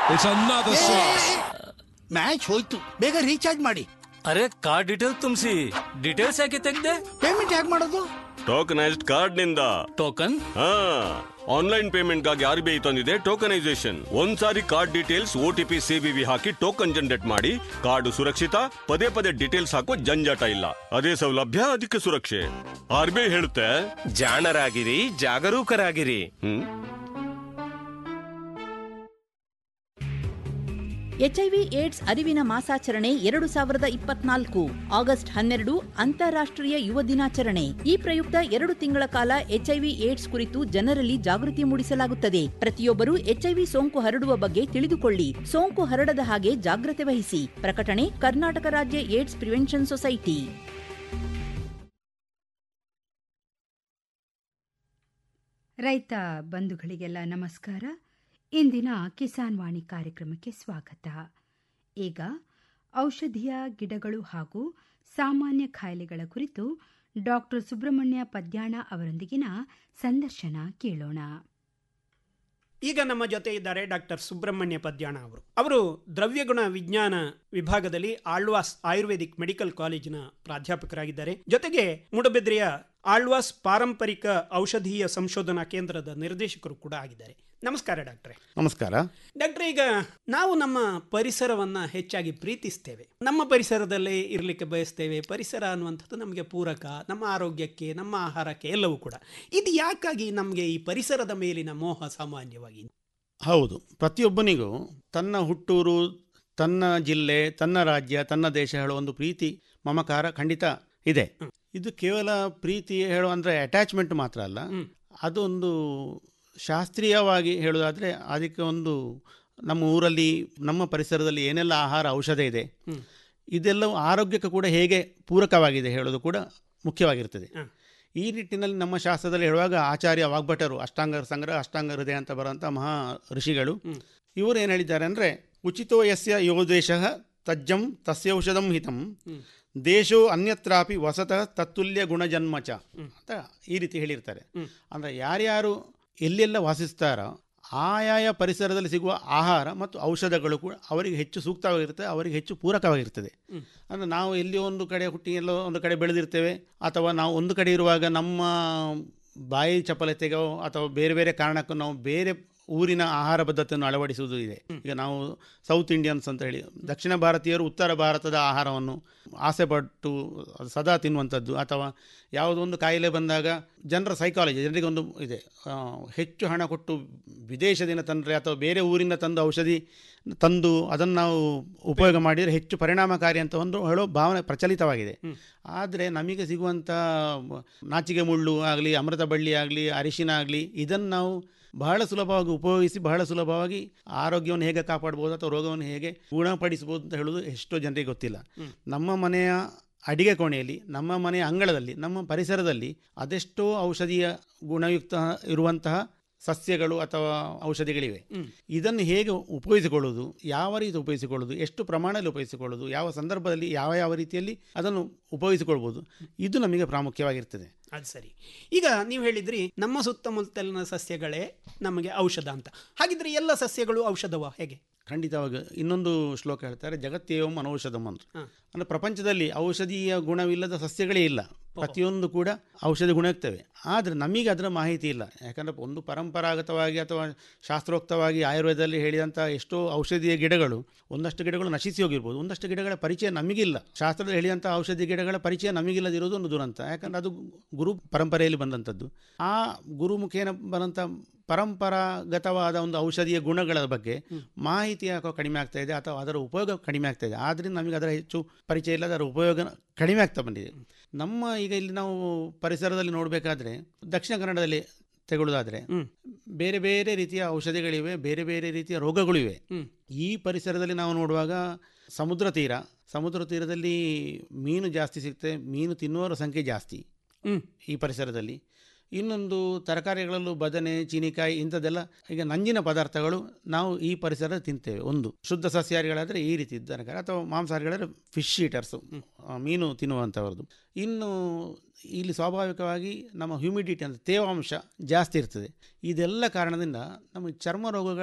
It's another six. Match ಹೋಯ್ತು ಬೇಗ recharge ಮಾಡಿ ಅರೆ ಕಾರ್ಡ್ ಡೀಟೇಲ್ ತುಂಬಿಸಿ ಡೀಟೇಲ್ಸ್ ಯಾಕೆ ತೆಗ್ದೆ ಪೇಮೆಂಟ್ ಹೇಗೆ ಮಾಡೋದು ಟೋಕನೈಸ್ಡ್ ಕಾರ್ಡ್ ನಿಂದ ಟೋಕನ್ ಹಾ ಆನ್ಲೈನ್ ಪೇಮೆಂಟ್ ಗಾಗಿ ಆರ್ ಬಿ ಐ ತಂದಿದೆ ಟೋಕನೈಸೇಷನ್ ಒಂದ್ಸಾರಿ card details O T P CVV ಹಾಕಿ ಟೋಕನ್ ಜನರೇಟ್ ಮಾಡಿ ಕಾರ್ಡ್ ಸುರಕ್ಷಿತ ಪದೇ ಪದೇ ಡೀಟೇಲ್ಸ್ ಹಾಕೋ ಜಂಜಾಟ ಇಲ್ಲ ಅದೇ ಸೌಲಭ್ಯ ಅದಕ್ಕೆ ಸುರಕ್ಷೆ ಆರ್ ಬಿ ಐ ಹೇಳುತ್ತೆ ಜಾಣರಾಗಿರಿ ಜಾಗರೂಕರಾಗಿರಿ ಹ್ಮ್ ಎಚ್ಐವಿ ಏಡ್ಸ್ ಅರಿವಿನ ಮಾಸಾಚರಣೆ ಎರಡು ಸಾವಿರದ ಇಪ್ಪತ್ನಾಲ್ಕು ಆಗಸ್ಟ್ ಹನ್ನೆರಡು ಅಂತಾರಾಷ್ಟ್ರೀಯ ಯುವ ದಿನಾಚರಣೆ ಈ ಪ್ರಯುಕ್ತ ಎರಡು ತಿಂಗಳ ಕಾಲ ಎಚ್ಐವಿ ಏಡ್ಸ್ ಕುರಿತು ಜನರಲ್ಲಿ ಜಾಗೃತಿ ಮೂಡಿಸಲಾಗುತ್ತದೆ ಪ್ರತಿಯೊಬ್ಬರು ಎಚ್ಐವಿ ಸೋಂಕು ಹರಡುವ ಬಗ್ಗೆ ತಿಳಿದುಕೊಳ್ಳಿ ಸೋಂಕು ಹರಡದ ಹಾಗೆ ಜಾಗ್ರತೆ ವಹಿಸಿ ಪ್ರಕಟಣೆ ಕರ್ನಾಟಕ ರಾಜ್ಯ ಏಡ್ಸ್ ಪ್ರಿವೆನ್ಷನ್ ಸೊಸೈಟಿ ರೈತ ಬಂಧುಗಳಿಗೆಲ್ಲ ನಮಸ್ಕಾರ ಇಂದಿನ ಕಿಸಾನ್ ವಾಣಿ ಕಾರ್ಯಕ್ರಮಕ್ಕೆ ಸ್ವಾಗತ ಈಗ ಔಷಧೀಯ ಗಿಡಗಳು ಹಾಗೂ ಸಾಮಾನ್ಯ ಕಾಯಿಲೆಗಳ ಕುರಿತು ಡಾಕ್ಟರ್ ಸುಬ್ರಹ್ಮಣ್ಯ ಪದ್ಯಾಣ ಅವರೊಂದಿಗಿನ ಸಂದರ್ಶನ ಕೇಳೋಣ ಈಗ ನಮ್ಮ ಜೊತೆ ಇದ್ದಾರೆ ಡಾಕ್ಟರ್ ಸುಬ್ರಹ್ಮಣ್ಯ ಪದ್ಯಾಣ ಅವರು ಅವರು ದ್ರವ್ಯಗುಣ ವಿಜ್ಞಾನ ವಿಭಾಗದಲ್ಲಿ ಆಳ್ವಾಸ್ ಆಯುರ್ವೇದಿಕ್ ಮೆಡಿಕಲ್ ಕಾಲೇಜಿನ ಪ್ರಾಧ್ಯಾಪಕರಾಗಿದ್ದಾರೆ ಜೊತೆಗೆ ಮೂಡಬೆದ್ರೆಯ ಆಳ್ವಾಸ್ ಪಾರಂಪರಿಕ ಔಷಧೀಯ ಸಂಶೋಧನಾ ಕೇಂದ್ರದ ನಿರ್ದೇಶಕರು ಕೂಡ ಆಗಿದ್ದಾರೆ ನಮಸ್ಕಾರ ಡಾಕ್ಟ್ರೆ ನಮಸ್ಕಾರ ಡಾಕ್ಟ್ರೆ ಈಗ ನಾವು ನಮ್ಮ ಪರಿಸರವನ್ನ ಹೆಚ್ಚಾಗಿ ಪ್ರೀತಿಸ್ತೇವೆ ನಮ್ಮ ಪರಿಸರದಲ್ಲೇ ಇರಲಿಕ್ಕೆ ಬಯಸ್ತೇವೆ ಪರಿಸರ ಅನ್ನುವಂಥದ್ದು ನಮಗೆ ಪೂರಕ ನಮ್ಮ ಆರೋಗ್ಯಕ್ಕೆ ನಮ್ಮ ಆಹಾರಕ್ಕೆ ಎಲ್ಲವೂ ಕೂಡ ಇದು ಯಾಕಾಗಿ ನಮಗೆ ಈ ಪರಿಸರದ ಮೇಲಿನ ಮೋಹ ಸಾಮಾನ್ಯವಾಗಿ ಹೌದು ಪ್ರತಿಯೊಬ್ಬನಿಗೂ ತನ್ನ ಹುಟ್ಟೂರು ತನ್ನ ಜಿಲ್ಲೆ ತನ್ನ ರಾಜ್ಯ ತನ್ನ ದೇಶ ಹೇಳುವ ಒಂದು ಪ್ರೀತಿ ಮಮಕಾರ ಖಂಡಿತ ಇದೆ ಇದು ಕೇವಲ ಪ್ರೀತಿ ಹೇಳುವ ಅಂದರೆ ಅಟ್ಯಾಚ್ಮೆಂಟ್ ಮಾತ್ರ ಅಲ್ಲ ಅದೊಂದು ಶಾಸ್ತ್ರೀಯವಾಗಿ ಹೇಳೋದಾದರೆ ಅದಕ್ಕೆ ಒಂದು ನಮ್ಮ ಊರಲ್ಲಿ ನಮ್ಮ ಪರಿಸರದಲ್ಲಿ ಏನೆಲ್ಲ ಆಹಾರ ಔಷಧ ಇದೆ ಇದೆಲ್ಲವೂ ಆರೋಗ್ಯಕ್ಕೆ ಕೂಡ ಹೇಗೆ ಪೂರಕವಾಗಿದೆ ಹೇಳೋದು ಕೂಡ ಮುಖ್ಯವಾಗಿರ್ತದೆ ಈ ನಿಟ್ಟಿನಲ್ಲಿ ನಮ್ಮ ಶಾಸ್ತ್ರದಲ್ಲಿ ಹೇಳುವಾಗ ಆಚಾರ್ಯ ವಾಗ್ಭಟರು ಅಷ್ಟಾಂಗ ಸಂಗ್ರಹ ಅಷ್ಟಾಂಗ ಹೃದಯ ಅಂತ ಬರುವಂಥ ಮಹಾ ಋಷಿಗಳು ಇವರು ಏನು ಹೇಳಿದ್ದಾರೆ ಅಂದರೆ ಉಚಿತೋ ಯಸ್ಯ ಯೋದೇಶ ತಜ್ಜಂ ತಸ್ಯೌಷಧಂ ಹಿತಂ ದೇಶೋ ಅನ್ಯತ್ರಾಪಿ ವಸತಃ ತತ್ತುಲ್ಯ ಗುಣಜನ್ಮಚ ಅಂತ ಈ ರೀತಿ ಹೇಳಿರ್ತಾರೆ ಅಂದರೆ ಯಾರ್ಯಾರು ಎಲ್ಲೆಲ್ಲ ವಾಸಿಸ್ತಾರೋ ಆಯಾಯ ಪರಿಸರದಲ್ಲಿ ಸಿಗುವ ಆಹಾರ ಮತ್ತು ಔಷಧಗಳು ಕೂಡ ಅವರಿಗೆ ಹೆಚ್ಚು ಸೂಕ್ತವಾಗಿರ್ತದೆ ಅವರಿಗೆ ಹೆಚ್ಚು ಪೂರಕವಾಗಿರ್ತದೆ ಅಂದರೆ ನಾವು ಎಲ್ಲಿ ಒಂದು ಕಡೆ ಹುಟ್ಟಿ ಎಲ್ಲೋ ಒಂದು ಕಡೆ ಬೆಳೆದಿರ್ತೇವೆ ಅಥವಾ ನಾವು ಒಂದು ಕಡೆ ಇರುವಾಗ ನಮ್ಮ ಬಾಯಿ ಚಪಲತೆಗೋ ಅಥವಾ ಬೇರೆ ಬೇರೆ ಕಾರಣಕ್ಕೂ ನಾವು ಬೇರೆ ಊರಿನ ಆಹಾರ ಪದ್ಧತಿಯನ್ನು ಅಳವಡಿಸುವುದು ಇದೆ ಈಗ ನಾವು ಸೌತ್ ಇಂಡಿಯನ್ಸ್ ಅಂತ ಹೇಳಿ ದಕ್ಷಿಣ ಭಾರತೀಯರು ಉತ್ತರ ಭಾರತದ ಆಹಾರವನ್ನು ಆಸೆ ಪಟ್ಟು ಸದಾ ತಿನ್ನುವಂಥದ್ದು ಅಥವಾ ಯಾವುದೊಂದು ಕಾಯಿಲೆ ಬಂದಾಗ ಜನರ ಸೈಕಾಲಜಿ ಜನರಿಗೆ ಒಂದು ಇದೆ ಆ, ಹೆಚ್ಚು ಹಣ ಕೊಟ್ಟು ವಿದೇಶದಿಂದ ತಂದರೆ ಅಥವಾ ಬೇರೆ ಊರಿಂದ ತಂದು ಔಷಧಿ ತಂದು ಅದನ್ನು ನಾವು ಉಪಯೋಗ ಮಾಡಿದರೆ ಹೆಚ್ಚು ಪರಿಣಾಮಕಾರಿ ಅಂತ ಒಂದು ಹೇಳೋ ಭಾವನೆ ಪ್ರಚಲಿತವಾಗಿದೆ ಆದರೆ ನಮಗೆ ಸಿಗುವಂಥ ನಾಚಿಗೆ ಮುಳ್ಳು ಆಗಲಿ ಅಮೃತ ಬಳ್ಳಿ ಆಗಲಿ ಅರಿಶಿನ ಆಗಲಿ ಇದನ್ನು ನಾವು ಬಹಳ ಸುಲಭವಾಗಿ ಉಪಯೋಗಿಸಿ ಬಹಳ ಸುಲಭವಾಗಿ ಆರೋಗ್ಯವನ್ನು ಹೇಗೆ ಕಾಪಾಡ್ಬೋದು ಅಥವಾ ರೋಗವನ್ನು ಹೇಗೆ ಗುಣಪಡಿಸ್ಬೋದು ಅಂತ ಹೇಳೋದು ಎಷ್ಟೋ ಜನರಿಗೆ ಗೊತ್ತಿಲ್ಲ ನಮ್ಮ ಮನೆಯ ಅಡಿಗೆ ಕೋಣೆಯಲ್ಲಿ ನಮ್ಮ ಮನೆಯ ಅಂಗಳದಲ್ಲಿ ನಮ್ಮ ಪರಿಸರದಲ್ಲಿ ಅದೆಷ್ಟೋ ಔಷಧೀಯ ಗುಣಯುಕ್ತ ಇರುವಂತಹ ಸಸ್ಯಗಳು ಅಥವಾ ಔಷಧಿಗಳಿವೆ ಇದನ್ನು ಹೇಗೆ ಉಪಯೋಗಿಸಿಕೊಳ್ಳುವುದು ಯಾವ ರೀತಿ ಉಪಯೋಗಿಸಿಕೊಳ್ಳುವುದು ಎಷ್ಟು ಪ್ರಮಾಣದಲ್ಲಿ ಉಪಯೋಗಿಸಿಕೊಳ್ಳುವುದು ಯಾವ ಸಂದರ್ಭದಲ್ಲಿ ಯಾವ ಯಾವ ರೀತಿಯಲ್ಲಿ ಅದನ್ನು ಉಪಯೋಗಿಸಿಕೊಳ್ಬೋದು ಇದು ನಮಗೆ ಪ್ರಾಮುಖ್ಯವಾಗಿರ್ತದೆ ಅದು ಸರಿ ಈಗ ನೀವು ಹೇಳಿದ್ರಿ ನಮ್ಮ ಸುತ್ತಮುತ್ತಲಿನ ಸಸ್ಯಗಳೇ ನಮಗೆ ಔಷಧ ಅಂತ ಹಾಗಿದ್ರೆ ಎಲ್ಲ ಸಸ್ಯಗಳು ಔಷಧವ ಹೇಗೆ ಖಂಡಿತವಾಗಿ ಇನ್ನೊಂದು ಶ್ಲೋಕ ಹೇಳ್ತಾರೆ ಜಗತ್ತೇವಂ ಅನೌಷಧಂ ಅಂತ ಹ. ಅಂದರೆ ಪ್ರಪಂಚದಲ್ಲಿ ಔಷಧೀಯ ಗುಣವಿಲ್ಲದ ಸಸ್ಯಗಳೇ ಇಲ್ಲ ಪ್ರತಿಯೊಂದು ಕೂಡ ಔಷಧಿ ಗುಣ ಇರ್ತವೆ ಆದರೆ ನಮಗೆ ಅದರ ಮಾಹಿತಿ ಇಲ್ಲ ಯಾಕಂದರೆ ಒಂದು ಪರಂಪರಾಗತವಾಗಿ ಅಥವಾ ಶಾಸ್ತ್ರೋಕ್ತವಾಗಿ ಆಯುರ್ವೇದದಲ್ಲಿ ಹೇಳಿದಂಥ ಎಷ್ಟೋ ಔಷಧೀಯ ಗಿಡಗಳು ಒಂದಷ್ಟು ಗಿಡಗಳು ನಶಿಸಿ ಹೋಗಿರ್ಬೋದು ಒಂದಷ್ಟು ಗಿಡಗಳ ಪರಿಚಯ ನಮಗಿಲ್ಲ ಶಾಸ್ತ್ರದಲ್ಲಿ ಹೇಳಿದಂಥ ಔಷಧಿ ಗಿಡಗಳ ಪರಿಚಯ ನಮಗಿಲ್ಲದಿರೋದು ಒಂದು ದುರಂತ ಯಾಕಂದರೆ ಅದು ಗುರು ಪರಂಪರೆಯಲ್ಲಿ ಬಂದಂಥದ್ದು ಆ ಗುರು ಮುಖೇನ ಬಂದಂಥ ಪರಂಪರಾಗತವಾದ ಒಂದು ಔಷಧೀಯ ಗುಣಗಳ ಬಗ್ಗೆ ಮಾಹಿತಿ ಯಾಕೋ ಕಡಿಮೆ ಆಗ್ತಾ ಇದೆ ಅಥವಾ ಅದರ ಉಪಯೋಗ ಕಡಿಮೆ ಆಗ್ತಾ ಇದೆ ಆದ್ದರಿಂದ ನಮಗೆ ಅದರ ಹೆಚ್ಚು ಪರಿಚಯ ಇಲ್ಲ ಅದರ ಉಪಯೋಗ ಕಡಿಮೆ ಆಗ್ತಾ ಬಂದಿದೆ ನಮ್ಮ ಈಗ ಇಲ್ಲಿ ನಾವು ಪರಿಸರದಲ್ಲಿ ನೋಡಬೇಕಾದ್ರೆ ದಕ್ಷಿಣ ಕನ್ನಡದಲ್ಲಿ ತೆಗೊಳ್ಳೋದಾದ್ರೆ ಬೇರೆ ಬೇರೆ ರೀತಿಯ ಔಷಧಿಗಳಿವೆ ಬೇರೆ ಬೇರೆ ರೀತಿಯ ರೋಗಗಳಿವೆ ಈ ಪರಿಸರದಲ್ಲಿ ನಾವು ನೋಡುವಾಗ ಸಮುದ್ರ ತೀರ ಸಮುದ್ರ ತೀರದಲ್ಲಿ ಮೀನು ಜಾಸ್ತಿ ಸಿಗ್ತದೆ ಮೀನು ತಿನ್ನುವವರ ಸಂಖ್ಯೆ ಜಾಸ್ತಿ ಈ ಪರಿಸರದಲ್ಲಿ ಇನ್ನೊಂದು ತರಕಾರಿಗಳಲ್ಲೂ ಬದನೆ ಚೀನಿಕಾಯಿ ಇಂಥದ್ದೆಲ್ಲ ಈಗ ನಂಜಿನ ಪದಾರ್ಥಗಳು ನಾವು ಈ ಪರಿಸರ ತಿಂತೇವೆ ಒಂದು ಶುದ್ಧ ಸಸ್ಯಾಹಾರಿಗಳಾದರೆ ಈ ರೀತಿ ತರಕಾರಿ ಅಥವಾ ಮಾಂಸಾಹಾರಿಗಳಾದರೆ ಫಿಶ್ ಈಟರ್ಸು ಮೀನು ತಿನ್ನುವಂಥವ್ರದ್ದು ಇನ್ನು ಇಲ್ಲಿ ಸ್ವಾಭಾವಿಕವಾಗಿ ನಮ್ಮ ಹ್ಯೂಮಿಡಿಟಿ ಅಂದರೆ ತೇವಾಂಶ ಜಾಸ್ತಿ ಇರ್ತದೆ ಇದೆಲ್ಲ ಕಾರಣದಿಂದ ನಮಗೆ ಚರ್ಮ ರೋಗಗಳು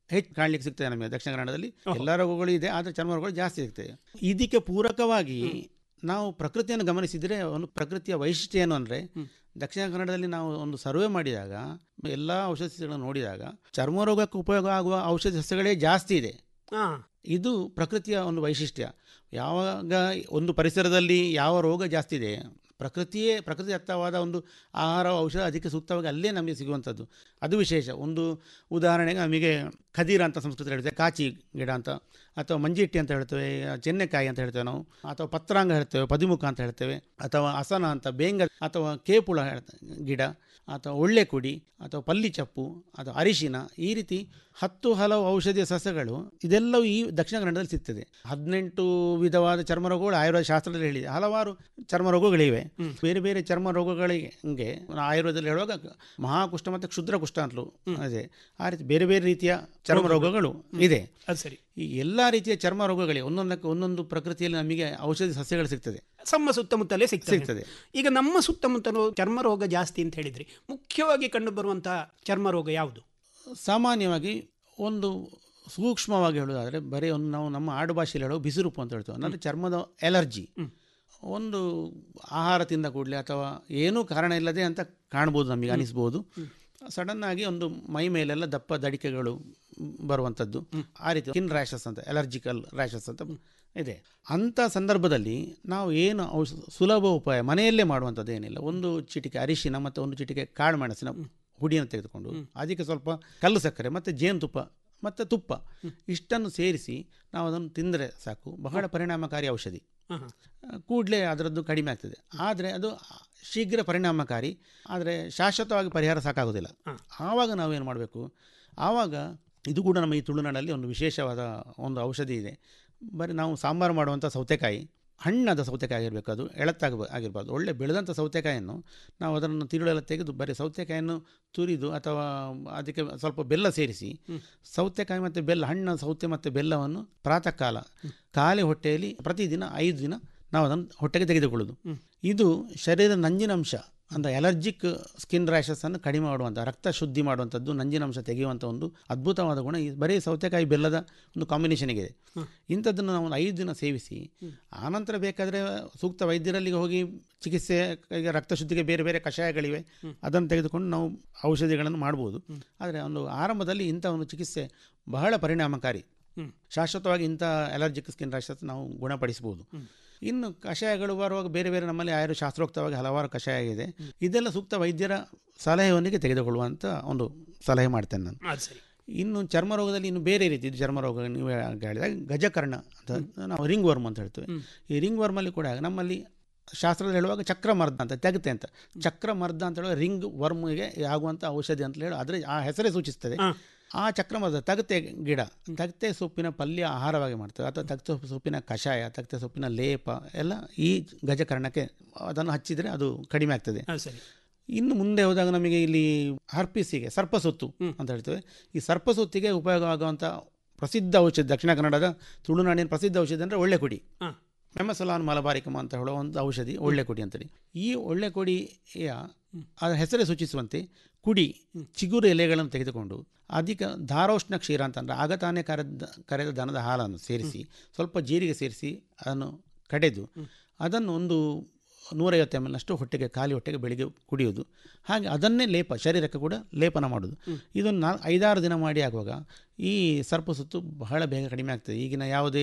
ಹೆಚ್ಚು ಕಾಣ್ಲಿಕ್ಕೆ ಸಿಗ್ತದೆ ನಮಗೆ ದಕ್ಷಿಣ ಕನ್ನಡದಲ್ಲಿ ಎಲ್ಲ ರೋಗಗಳು ಇದೆ ಆದರೆ ಚರ್ಮ ರೋಗಗಳು ಜಾಸ್ತಿ ಸಿಗ್ತದೆ ಇದಕ್ಕೆ ಪೂರಕವಾಗಿ ನಾವು ಪ್ರಕೃತಿಯನ್ನು ಗಮನಿಸಿದರೆ ಒಂದು ಪ್ರಕೃತಿಯ ವೈಶಿಷ್ಟ್ಯ ಏನು ಅಂದರೆ ದಕ್ಷಿಣ ಕನ್ನಡದಲ್ಲಿ ನಾವು ಒಂದು ಸರ್ವೆ ಮಾಡಿದಾಗ ಎಲ್ಲ ಔಷಧಿ ಸಸ್ಯಗಳನ್ನು ನೋಡಿದಾಗ ಚರ್ಮ ರೋಗಕ್ಕೆ ಉಪಯೋಗ ಆಗುವ ಔಷಧಿ ಸಸ್ಯಗಳೇ ಜಾಸ್ತಿ ಇದೆ ಹಾ ಇದು ಪ್ರಕೃತಿಯ ಒಂದು ವೈಶಿಷ್ಟ್ಯ ಯಾವಾಗ ಒಂದು ಪರಿಸರದಲ್ಲಿ ಯಾವ ರೋಗ ಜಾಸ್ತಿ ಇದೆ ಪ್ರಕೃತಿಯೇ ಪ್ರಕೃತಿದತ್ತವಾದ ಒಂದು ಆಹಾರ ಔಷಧ ಅದಕ್ಕೆ ಸೂಕ್ತವಾಗಿ ಅಲ್ಲೇ ನಮಗೆ ಸಿಗುವಂಥದ್ದು ಅದು ವಿಶೇಷ ಒಂದು ಉದಾಹರಣೆಗೆ ನಮಗೆ ಖದೀರ ಅಂತ ಸಂಸ್ಕೃತಿ ಹೇಳ್ತೇವೆ ಕಾಚಿ ಗಿಡ ಅಂತ ಅಥವಾ ಮಂಜಿಟ್ಟಿ ಅಂತ ಹೇಳ್ತೇವೆ ಚೆನ್ನೆಕಾಯಿ ಅಂತ ಹೇಳ್ತೇವೆ ನಾವು ಅಥವಾ ಪತ್ರಾಂಗ ಹೇಳ್ತೇವೆ ಪದಿಮುಖ ಅಂತ ಹೇಳ್ತೇವೆ ಅಥವಾ ಅಸನ ಅಂತ ಬೇಂಗ ಅಥವಾ ಕೇಪುಳ ಹೇಳ್ತ- ಗಿಡ ಅಥವಾ ಒಳ್ಳೆ ಕುಡಿ ಅಥವಾ ಪಲ್ಲಿ ಚಪ್ಪು ಅಥವಾ ಅರಿಶಿನ ಈ ರೀತಿ ಹತ್ತು ಹಲವು ಔಷಧೀಯ ಸಸ್ಯಗಳು ಇದೆಲ್ಲವೂ ಈ ದಕ್ಷಿಣ ಕನ್ನಡದಲ್ಲಿ ಸಿಗ್ತದೆ ಹದಿನೆಂಟು ವಿಧವಾದ ಚರ್ಮ ರೋಗಗಳು ಆಯುರ್ವೇದ ಶಾಸ್ತ್ರದಲ್ಲಿ ಹೇಳಿದೆ ಹಲವಾರು ಚರ್ಮ ರೋಗಗಳಿವೆ ಬೇರೆ ಬೇರೆ ಚರ್ಮ ರೋಗಗಳಿಗೆ ಆಯುರ್ವೇದದಲ್ಲಿ ಹೇಳುವಾಗ ಮಹಾಕುಷ್ಠ ಮತ್ತು ಕ್ಷುದ್ರ ಕುಷ್ಠ ಅಂತಲೂ ಇದೆ ಆ ರೀತಿ ಬೇರೆ ಬೇರೆ ರೀತಿಯ ಚರ್ಮ ರೋಗಗಳು ಇದೆ ಅದು ಸರಿ ಈ ಎಲ್ಲ ರೀತಿಯ ಚರ್ಮ ರೋಗಗಳಿಗೆ ಒಂದೊಂದಕ್ಕೆ ಒಂದೊಂದು ಪ್ರಕೃತಿಯಲ್ಲಿ ನಮಗೆ ಔಷಧಿ ಸಸ್ಯಗಳು ಸಿಗ್ತದೆ ನಮ್ಮ ಸುತ್ತಮುತ್ತಲೇ ಸಿಗ್ತದೆ ಸಿಗ್ತದೆ. ಈಗ ನಮ್ಮ ಸುತ್ತಮುತ್ತಲೂ ಚರ್ಮ ರೋಗ ಜಾಸ್ತಿ ಅಂತ ಹೇಳಿದ್ರಿ ಮುಖ್ಯವಾಗಿ ಕಂಡು ಬರುವಂತಹ ಚರ್ಮ ರೋಗ ಯಾವುದು ಸಾಮಾನ್ಯವಾಗಿ ಒಂದು ಸೂಕ್ಷ್ಮವಾಗಿ ಹೇಳೋದಾದರೆ ಬರೀ ಒಂದು ನಾವು ನಮ್ಮ ಆಡು ಭಾಷೆಯಲ್ಲಿ ಹೇಳೋ ಬಿಸಿರುಪ್ಪು ಅಂತ ಹೇಳ್ತೇವೆ ಅಂದರೆ ಚರ್ಮದ ಎಲರ್ಜಿ ಒಂದು ಆಹಾರ ತಿಂದ ಕೂಡಲೇ ಅಥವಾ ಏನೂ ಕಾರಣ ಇಲ್ಲದೆ ಅಂತ ಕಾಣ್ಬೋದು ನಮಗೆ ಅನಿಸ್ಬೋದು ಸಡನ್ನಾಗಿ ಒಂದು ಮೈ ಮೇಲೆಲ್ಲ ದಪ್ಪ ದಡಿಕೆಗಳು ಬರುವಂಥದ್ದು ಆ ರೀತಿ ಸ್ಕಿನ್ ರ್ಯಾಷಸ್ ಅಂತ ಎಲರ್ಜಿಕಲ್ ರ್ಯಾಷಸ್ ಅಂತ ಇದೆ ಅಂಥ ಸಂದರ್ಭದಲ್ಲಿ ನಾವು ಏನು ಔಷಧ ಸುಲಭ ಉಪಾಯ ಮನೆಯಲ್ಲೇ ಮಾಡುವಂಥದ್ದು ಏನಿಲ್ಲ ಒಂದು ಚಿಟಿಕೆ ಅರಿಶಿನ ಮತ್ತು ಒಂದು ಚಿಟಿಕೆ ಕಾಳು ಮೆಣಸಿನ ಹುಡಿಯನ್ನು ತೆಗೆದುಕೊಂಡು ಅದಕ್ಕೆ ಸ್ವಲ್ಪ ಕಲ್ಲು ಸಕ್ಕರೆ ಮತ್ತು ಜೇನುತುಪ್ಪ ಮತ್ತು ತುಪ್ಪ ಇಷ್ಟನ್ನು ಸೇರಿಸಿ ನಾವು ಅದನ್ನು ತಿಂದರೆ ಸಾಕು ಬಹಳ ಪರಿಣಾಮಕಾರಿ ಔಷಧಿ ಹಾ, ಹಾ. ಕೂಡಲೇ ಅದರದ್ದು ಕಡಿಮೆ ಆಗ್ತದೆ ಆದರೆ ಅದು ಶೀಘ್ರ ಪರಿಣಾಮಕಾರಿ ಆದರೆ ಶಾಶ್ವತವಾಗಿ ಪರಿಹಾರ ಸಾಕಾಗೋದಿಲ್ಲ ಆವಾಗ ನಾವೇನು ಮಾಡಬೇಕು ಆವಾಗ ಇದು ಕೂಡ ನಮ್ಮ ಈ ತುಳುನಾಡಲ್ಲಿ ಒಂದು ವಿಶೇಷವಾದ ಒಂದು ಔಷಧಿ ಇದೆ ಬರೀ ನಾವು ಸಾಂಬಾರು ಮಾಡುವಂಥ ಸೌತೆಕಾಯಿ ಹಣ್ಣಾದ ಸೌತೆಕಾಯಿ ಆಗಿರಬೇಕು ಅದು ಎಳತ್ತಾಗ ಆಗಿರಬಾರ್ದು ಒಳ್ಳೆ ಬೆಳೆದಂಥ ಸೌತೆಕಾಯನ್ನು ನಾವು ಅದನ್ನು ತಿರುಳೆಲ್ಲ ತೆಗೆದು ಬರೀ ಸೌತೆಕಾಯನ್ನು ತುರಿದು ಅಥವಾ ಅದಕ್ಕೆ ಸ್ವಲ್ಪ ಬೆಲ್ಲ ಸೇರಿಸಿ ಸೌತೆಕಾಯಿ ಮತ್ತು ಬೆಲ್ಲ ಹಣ್ಣು ಸೌತೆ ಮತ್ತು ಬೆಲ್ಲವನ್ನು ಪ್ರಾತಃ ಕಾಲ ಖಾಲಿ ಹೊಟ್ಟೆಯಲ್ಲಿ ಪ್ರತಿದಿನ ಐದು ದಿನ ನಾವು ಅದನ್ನು ಹೊಟ್ಟೆಗೆ ತೆಗೆದುಕೊಳ್ಳೋದು ಇದು ಶರೀರದ ನಂಜಿನಂಶ ಅಂದರೆ ಎಲರ್ಜಿಕ್ ಸ್ಕಿನ್ ರ್ಯಾಷಸನ್ನು ಕಡಿಮೆ ಮಾಡುವಂಥ ರಕ್ತ ಶುದ್ಧಿ ಮಾಡುವಂಥದ್ದು ನಂಜಿನಂಶ ತೆಗೆಯುವಂಥ ಒಂದು ಅದ್ಭುತವಾದ ಗುಣ ಈ ಬರೀ ಸೌತೆಕಾಯಿ ಬೆಲ್ಲದ ಒಂದು ಕಾಂಬಿನೇಷನ್ಗೆ ಇಂಥದ್ದನ್ನು ನಾವು ಒಂದು ಐದು ದಿನ ಸೇವಿಸಿ ಆನಂತರ ಬೇಕಾದರೆ ಸೂಕ್ತ ವೈದ್ಯರಲ್ಲಿಗೆ ಹೋಗಿ ಚಿಕಿತ್ಸೆ ಈಗ ರಕ್ತ ಶುದ್ಧಿಗೆ ಬೇರೆ ಬೇರೆ ಕಷಾಯಗಳಿವೆ ಅದನ್ನು ತೆಗೆದುಕೊಂಡು ನಾವು ಔಷಧಿಗಳನ್ನು ಮಾಡ್ಬೋದು ಆದರೆ ಒಂದು ಆರಂಭದಲ್ಲಿ ಇಂಥ ಒಂದು ಚಿಕಿತ್ಸೆ ಬಹಳ ಪರಿಣಾಮಕಾರಿ ಶಾಶ್ವತವಾಗಿ ಇಂಥ ಅಲರ್ಜಿಕ್ ಸ್ಕಿನ್ ರ್ಯಾಷಸ್ ನಾವು ಗುಣಪಡಿಸಬಹುದು ಇನ್ನು ಕಷಾಯಗಳು ಬರುವಾಗ ಬೇರೆ ಬೇರೆ ನಮ್ಮಲ್ಲಿ ಆಯುರ್ ಶಾಸ್ತ್ರೋಕ್ತವಾಗಿ ಹಲವಾರು ಕಷಾಯ ಇದೆ ಇದೆಲ್ಲ ಸೂಕ್ತ ವೈದ್ಯರ ಸಲಹೆಯೊಂದಿಗೆ ತೆಗೆದುಕೊಳ್ಳುವಂಥ ಒಂದು ಸಲಹೆ ಮಾಡ್ತೇನೆ ನಾನು ಅದು ಸರಿ ಇನ್ನು ಚರ್ಮ ರೋಗದಲ್ಲಿ ಇನ್ನು ಬೇರೆ ರೀತಿ ಇದು ಚರ್ಮ ರೋಗ ನೀವು ಹೇಳಿದಾಗ ಗಜಕರ್ಣ ಅಂತ ನಾವು ರಿಂಗ್ ವರ್ಮ್ ಅಂತ ಹೇಳ್ತೇವೆ ಈ ರಿಂಗ್ ವರ್ಮಲ್ಲಿ ಕೂಡ ನಮ್ಮಲ್ಲಿ ಶಾಸ್ತ್ರದಲ್ಲಿ ಹೇಳುವಾಗ ಚಕ್ರಮರ್ದ ಅಂತ ತೆಗತೆ ಅಂತ ಚಕ್ರಮರ್ದ ಅಂತ ಹೇಳುವ ರಿಂಗ್ ವರ್ಮ್ಗೆ ಆಗುವಂಥ ಔಷಧಿ ಅಂತ ಹೇಳಿ ಅದರ ಆ ಹೆಸರೇ ಸೂಚಿಸ್ತದೆ ಆ ಚಕ್ರಮರ್ದ ತಗತೆ ಗಿಡ ತಗತೆ ಸೊಪ್ಪಿನ ಪಲ್ಯ ಆಹಾರವಾಗಿ ಮಾಡ್ತೇವೆ ಅಥವಾ ತಗತೆ ಸೊಪ್ಪಿನ ಕಷಾಯ ತಗತೆ ಸೊಪ್ಪಿನ ಲೇಪ ಎಲ್ಲ ಈ ಗಜಕರ್ಣಕ್ಕೆ ಅದನ್ನು ಹಚ್ಚಿದರೆ ಅದು ಕಡಿಮೆ ಆಗ್ತದೆ ಅದು ಸರಿ ಇನ್ನು ಮುಂದೆ ಹೋದಾಗ ನಮಗೆ ಇಲ್ಲಿ ಹರ್ಪಿಸಿಗೆ ಸರ್ಪಸುತ್ತು ಅಂತ ಹೇಳ್ತೇವೆ ಈ ಸರ್ಪಸುತ್ತಿಗೆ ಉಪಯೋಗವಾಗುವಂಥ ಪ್ರಸಿದ್ಧ ಔಷಧಿ ದಕ್ಷಿಣ ಕನ್ನಡದ ತುಳುನಾಡಿನ ಪ್ರಸಿದ್ಧ ಔಷಧಿ ಅಂದರೆ ಒಳ್ಳೆ ಕುಡಿ ಹಾಂ ಮೆಮಸಲಾನ್ ಮಲಬಾರಿಕಮ ಅಂತ ಹೇಳುವ ಒಂದು ಔಷಧಿ ಒಳ್ಳೆ ಕುಡಿ ಅಂತೇಳಿ ಈ ಒಳ್ಳೆ ಕುಡಿಯ ಅದರ ಹೆಸರೇ ಸೂಚಿಸುವಂತೆ ಕುಡಿ ಚಿಗುರು ಎಲೆಗಳನ್ನು ತೆಗೆದುಕೊಂಡು ಅಧಿಕ ಧಾರೋಷ್ಣ ಕ್ಷೀರ ಅಂತಂದರೆ ಆಗ ತಾನೇ ಕರೆದ ಕರೆದ ದನದ ಹಾಲನ್ನು ಸೇರಿಸಿ ಸ್ವಲ್ಪ ಜೀರಿಗೆ ಸೇರಿಸಿ ಅದನ್ನು ಕಡೆದು ಅದನ್ನು ಒಂದು ನೂರೈವತ್ತು ಎಮ್ ಎಲ್ನಷ್ಟು ಹೊಟ್ಟೆಗೆ ಖಾಲಿ ಹೊಟ್ಟೆಗೆ ಬೆಳಿಗ್ಗೆ ಕುಡಿಯೋದು ಹಾಗೆ ಅದನ್ನೇ ಲೇಪ ಶರೀರಕ್ಕೆ ಕೂಡ ಲೇಪನ ಮಾಡೋದು ಇದನ್ನು ನಾ ಐದಾರು ದಿನ ಮಾಡಿ ಆಗುವಾಗ ಈ ಸರ್ಪ ಸುತ್ತು ಬಹಳ ಬೇಗ ಕಡಿಮೆ ಆಗ್ತದೆ ಈಗಿನ ಯಾವುದೇ